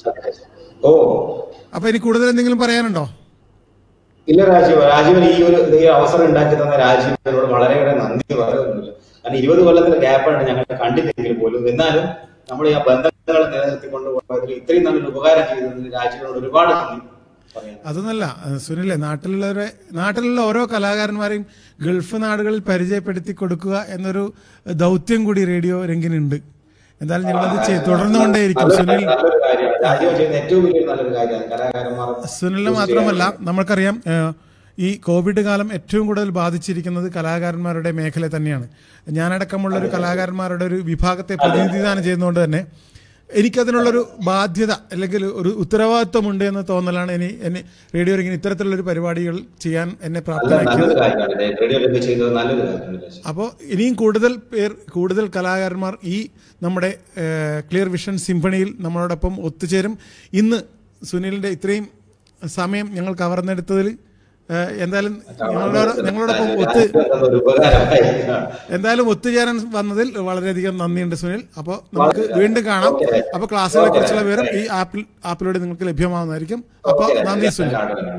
ഓ അപ്പൊ ഇനി കൂടുതൽ എന്തെങ്കിലും പറയാനുണ്ടോ ഇല്ല രാജീവ് രാജീവൻ ഈ ഒരു ഈ അവസരം ഉണ്ടാക്കി തന്ന രാജീവനോട് വളരെയേറെ നന്ദി പറയുന്നില്ല കാരണം ഇരുപത് കൊല്ലത്തിന്റെ ഗ്യാപ്പാണ് ഞങ്ങൾ കണ്ടില്ലെങ്കിൽ പോലും എന്നാലും നമ്മൾ ഈ ആ ബന്ധങ്ങൾ നിലനിർത്തിക്കൊണ്ട് പോയതിൽ ഇത്രയും നല്ലൊരു ഉപകാരം ചെയ്തതിന് രാജീവനോട് ഒരുപാട് നന്ദി പറയാം അതൊന്നല്ല ഏഹ് സുനിലെ നാട്ടിലുള്ളവരെ നാട്ടിലുള്ള ഓരോ കലാകാരന്മാരെയും ഗൾഫ് നാടുകളിൽ പരിചയപ്പെടുത്തി കൊടുക്കുക എന്നൊരു ദൗത്യം കൂടി റേഡിയോ രംഗിനുണ്ട് എന്തായാലും ഞങ്ങളത് ചെയ്- തുടർന്നുകൊണ്ടേയിരിക്കും നല്ലൊരു സുനിൽ നല്ലൊരു കാര്യമാണ് രാജീവൻ ചെയ്യുന്ന ഏറ്റവും വലിയ നല്ലൊരു കാര്യമാണ് കലാകാരന്മാർ സുനിലിന് മാത്രമല്ല നമ്മൾക്കറിയാം ഏഹ്, ഈ കോവിഡ് കാലം ഏറ്റവും കൂടുതൽ ബാധിച്ചിരിക്കുന്നത് കലാകാരന്മാരുടെ മേഖല തന്നെയാണ് ഞാനടക്കമുള്ള ഒരു കലാകാരന്മാരുടെ ഒരു വിഭാഗത്തെ പ്രതിനിധാനം ചെയ്യുന്നതുകൊണ്ട് തന്നെ എനിക്കതിനുള്ളൊരു ബാധ്യത അല്ലെങ്കിൽ ഒരു ഉത്തരവാദിത്വമുണ്ട് എന്ന തോന്നലാണ് ഇനി എന്നെ റേഡിയോ റിങ്ങിന് ഇത്തരത്തിലുള്ള ഒരു പരിപാടികൾ ചെയ്യാൻ എന്നെ നല്ല പ്രാപ്തനാക്കിയത് നല്ലൊരു കാര്യമാണ് റേഡിയോ രംഗം ചെയ്തത് നല്ലൊരു കാര്യമാണ് രാജീവ്. അപ്പോൾ ഇനിയും കൂടുതൽ പേർ കൂടുതൽ കലാകാരന്മാർ ഈ നമ്മുടെ ഏഹ്, ക്ലിയർ വിഷൻ സിംഫണിയിൽ നമ്മളോടൊപ്പം ഒത്തുചേരും ഇന്ന് സുനിലിന്റെ ഇത്രയും സമയം ഞങ്ങൾ കവർന്നെടുത്തതിൽ ഏഹ്, എന്തായാലും ഞങ്ങളോട് ഞങ്ങളോടൊപ്പം ഒത്ത് രാജീവൻ തന്ന ഒരു ഉപകാരമായി എന്തായാലും ഒത്തുചേരാൻ വന്നതിൽ വളരെയധികം നന്ദിയുണ്ട് സുനിൽ അപ്പോൾ നമുക്ക് വീണ്ടും കാണാം അപ്പോൾ ക്ലാസ്സുകളെ കുറിച്ചുള്ള വിവരം ഈ ആപ്പിൽ ആപ്പിലൂടെ നിങ്ങൾക്ക് ലഭ്യമാവുന്നതായിരിക്കും അപ്പോൾ നന്ദി Sunil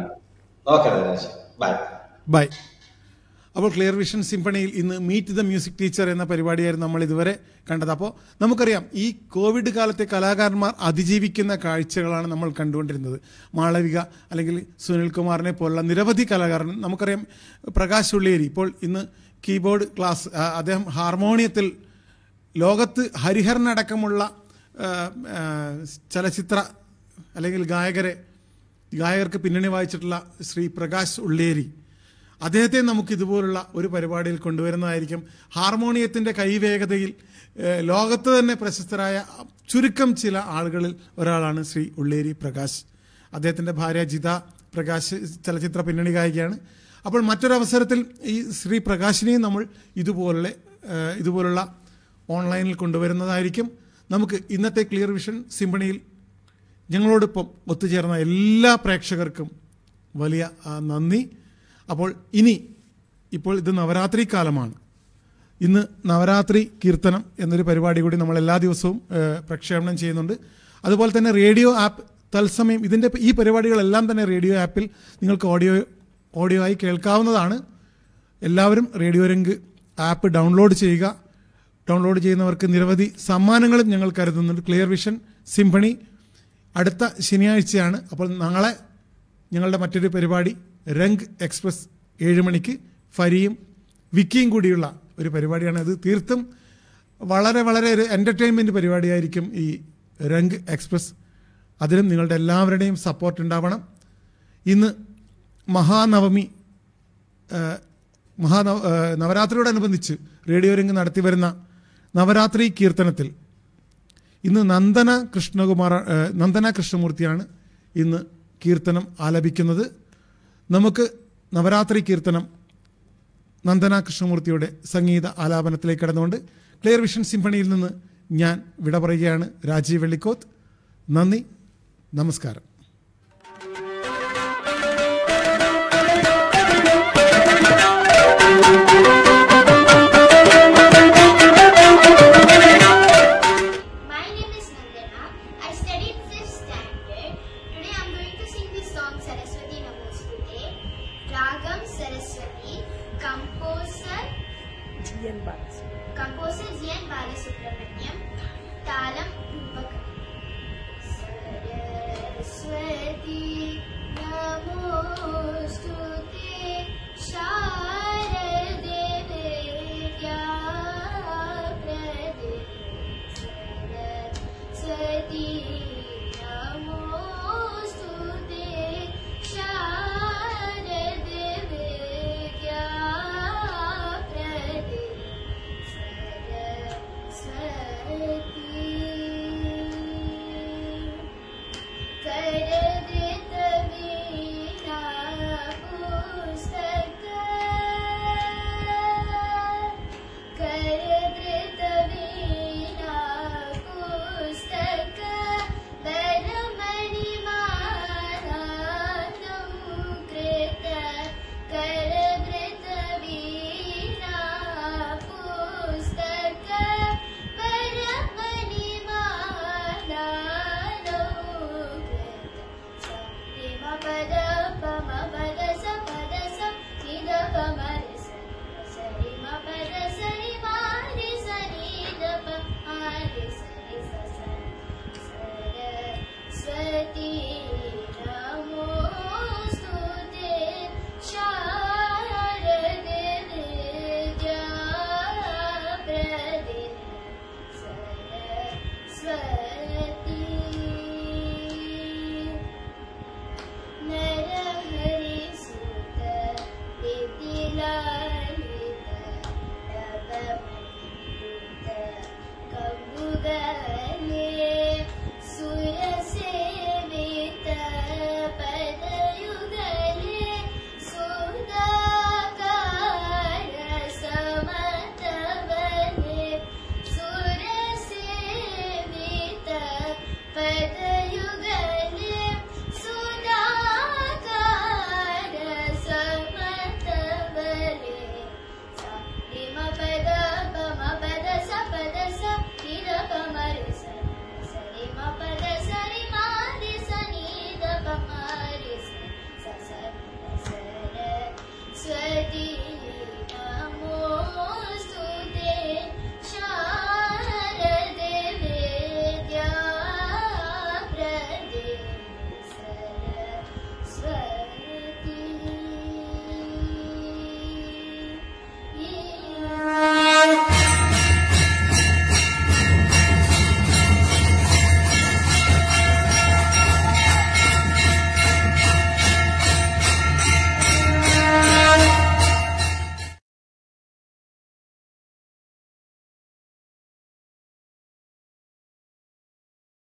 okay Rajeev bye bye അപ്പോൾ ക്ലിയർ വിഷൻ സിംഫണിയിൽ ഇന്ന് മീറ്റ് ദ മ്യൂസിക് ടീച്ചർ എന്ന പരിപാടിയായിരുന്നു നമ്മൾ ഇതുവരെ കണ്ടത് അപ്പോൾ നമുക്കറിയാം ഈ കോവിഡ് കാലത്തെ കലാകാരന്മാർ അതിജീവിക്കുന്ന കാഴ്ചകളാണ് നമ്മൾ കണ്ടുകൊണ്ടിരുന്നത് മാളവിക അല്ലെങ്കിൽ സുനിൽകുമാറിനെ പോലുള്ള നിരവധി കലാകാരൻ നമുക്കറിയാം പ്രകാശ് ഉള്ളിയേരി ഇപ്പോൾ ഇന്ന് കീബോർഡ് ക്ലാസ് ആ, അദ്ദേഹം ഹാർമോണിയത്തിൽ ലോകത്ത് ഹരിഹരനടക്കമുള്ള ആ, ആ, ചലച്ചിത്ര അല്ലെങ്കിൽ ഗായകരെ ഗായകർക്ക് പിന്നണി വായിച്ചിട്ടുള്ള ശ്രീ പ്രകാശ് ഉള്ളേരി അദ്ദേഹത്തെ നമുക്ക് ഇതുപോലുള്ള ഒരു പരിപാടിയിൽ കൊണ്ടുവരുന്നതായിരിക്കും ഹാർമോണിയത്തിൻ്റെ കൈവേഗതയിൽ ഏഹ്, ലോകത്ത് തന്നെ പ്രശസ്തരായ ചുരുക്കം ചില ആളുകളിൽ ഒരാളാണ് ശ്രീ ഉള്ളേരി പ്രകാശ് അദ്ദേഹത്തിൻ്റെ ഭാര്യ ജിത പ്രകാശ് ചലച്ചിത്ര പിന്നണി ഗായികയാണ് അപ്പോൾ മറ്റൊരവസരത്തിൽ ഈ ശ്രീ പ്രകാശിനെയും നമ്മൾ ഇതുപോലെ ഏഹ്, ഇതുപോലുള്ള ഓൺലൈനിൽ കൊണ്ടുവരുന്നതായിരിക്കും നമുക്ക് ഇന്നത്തെ ക്ലിയർ വിഷൻ സിംഫണിയിൽ ഞങ്ങളോടൊപ്പം ഒത്തുചേർന്ന എല്ലാ പ്രേക്ഷകർക്കും വലിയ ആ, നന്ദി അപ്പോൾ ഇനി ഇപ്പോൾ ഇത് നവരാത്രി കാലമാണ് ഇന്ന് നവരാത്രി കീർത്തനം എന്നൊരു പരിപാടി കൂടി നമ്മൾ എല്ലാ ദിവസവും ഏ, പ്രക്ഷേപണം ചെയ്യുന്നുണ്ട് അതുപോലെ തന്നെ റേഡിയോ ആപ്പ് തത്സമയം ഇതിൻ്റെ ഈ പരിപാടികളെല്ലാം തന്നെ റേഡിയോ ആപ്പിൽ നിങ്ങൾക്ക് ഓഡിയോ ഓഡിയോ ആയി കേൾക്കാവുന്നതാണ് എല്ലാവരും റേഡിയോ രംഗ് ആപ്പ് ഡൗൺലോഡ് ചെയ്യുക ഡൗൺലോഡ് ചെയ്യുന്നവർക്ക് നിരവധി സമ്മാനങ്ങളും ഞങ്ങൾ കരുതുന്നുണ്ട് ക്ലിയർ വിഷൻ സിംഫണി അടുത്ത ശനിയാഴ്ചയാണ് അപ്പോൾ നാളെ ഞങ്ങളുടെ മറ്റൊരു പരിപാടി രംഗ് എക്സ്പ്രസ് ഏഴ് മണിക്ക് ഫരിയും വിക്കിയും കൂടിയുള്ള ഒരു പരിപാടിയാണ് ഇത് തീർത്തും വളരെ വളരെ ഒരു എൻ്റർടൈൻമെൻറ്റ് പരിപാടിയായിരിക്കും ഈ രംഗ് എക്സ്പ്രസ് അതിലും നിങ്ങളുടെ എല്ലാവരുടെയും സപ്പോർട്ട് ഉണ്ടാവണം ഇന്ന് മഹാനവമി ഏഹ്, മഹാനവ ഏഹ്, നവരാത്രിയോടനുബന്ധിച്ച് റേഡിയോ രംഗ് നടത്തി വരുന്ന നവരാത്രി കീർത്തനത്തിൽ ഇന്ന് നന്ദന കൃഷ്ണകുമാർ ഏഹ്, നന്ദന കൃഷ്ണമൂർത്തിയാണ് ഇന്ന് കീർത്തനം ആലപിക്കുന്നത് നമുക്ക് നവരാത്രി കീർത്തനം നന്ദന കൃഷ്ണമൂർത്തിയുടെ സംഗീത ആലാപനത്തിലേക്ക് കടന്നുകൊണ്ട് ക്ലിയർ വിഷൻ സിംഫണിയിൽ നിന്ന് ഞാൻ വിട പറയുകയാണ് രാജീവ് വെള്ളിക്കോത്ത് നന്ദി നമസ്കാരം My name is Nandana. I studied 5th standard. Today I'm going to sing the song Saraswati Namostute. Ragam Saraswati. Composer Composer G.N. Balasubramaniam. Talam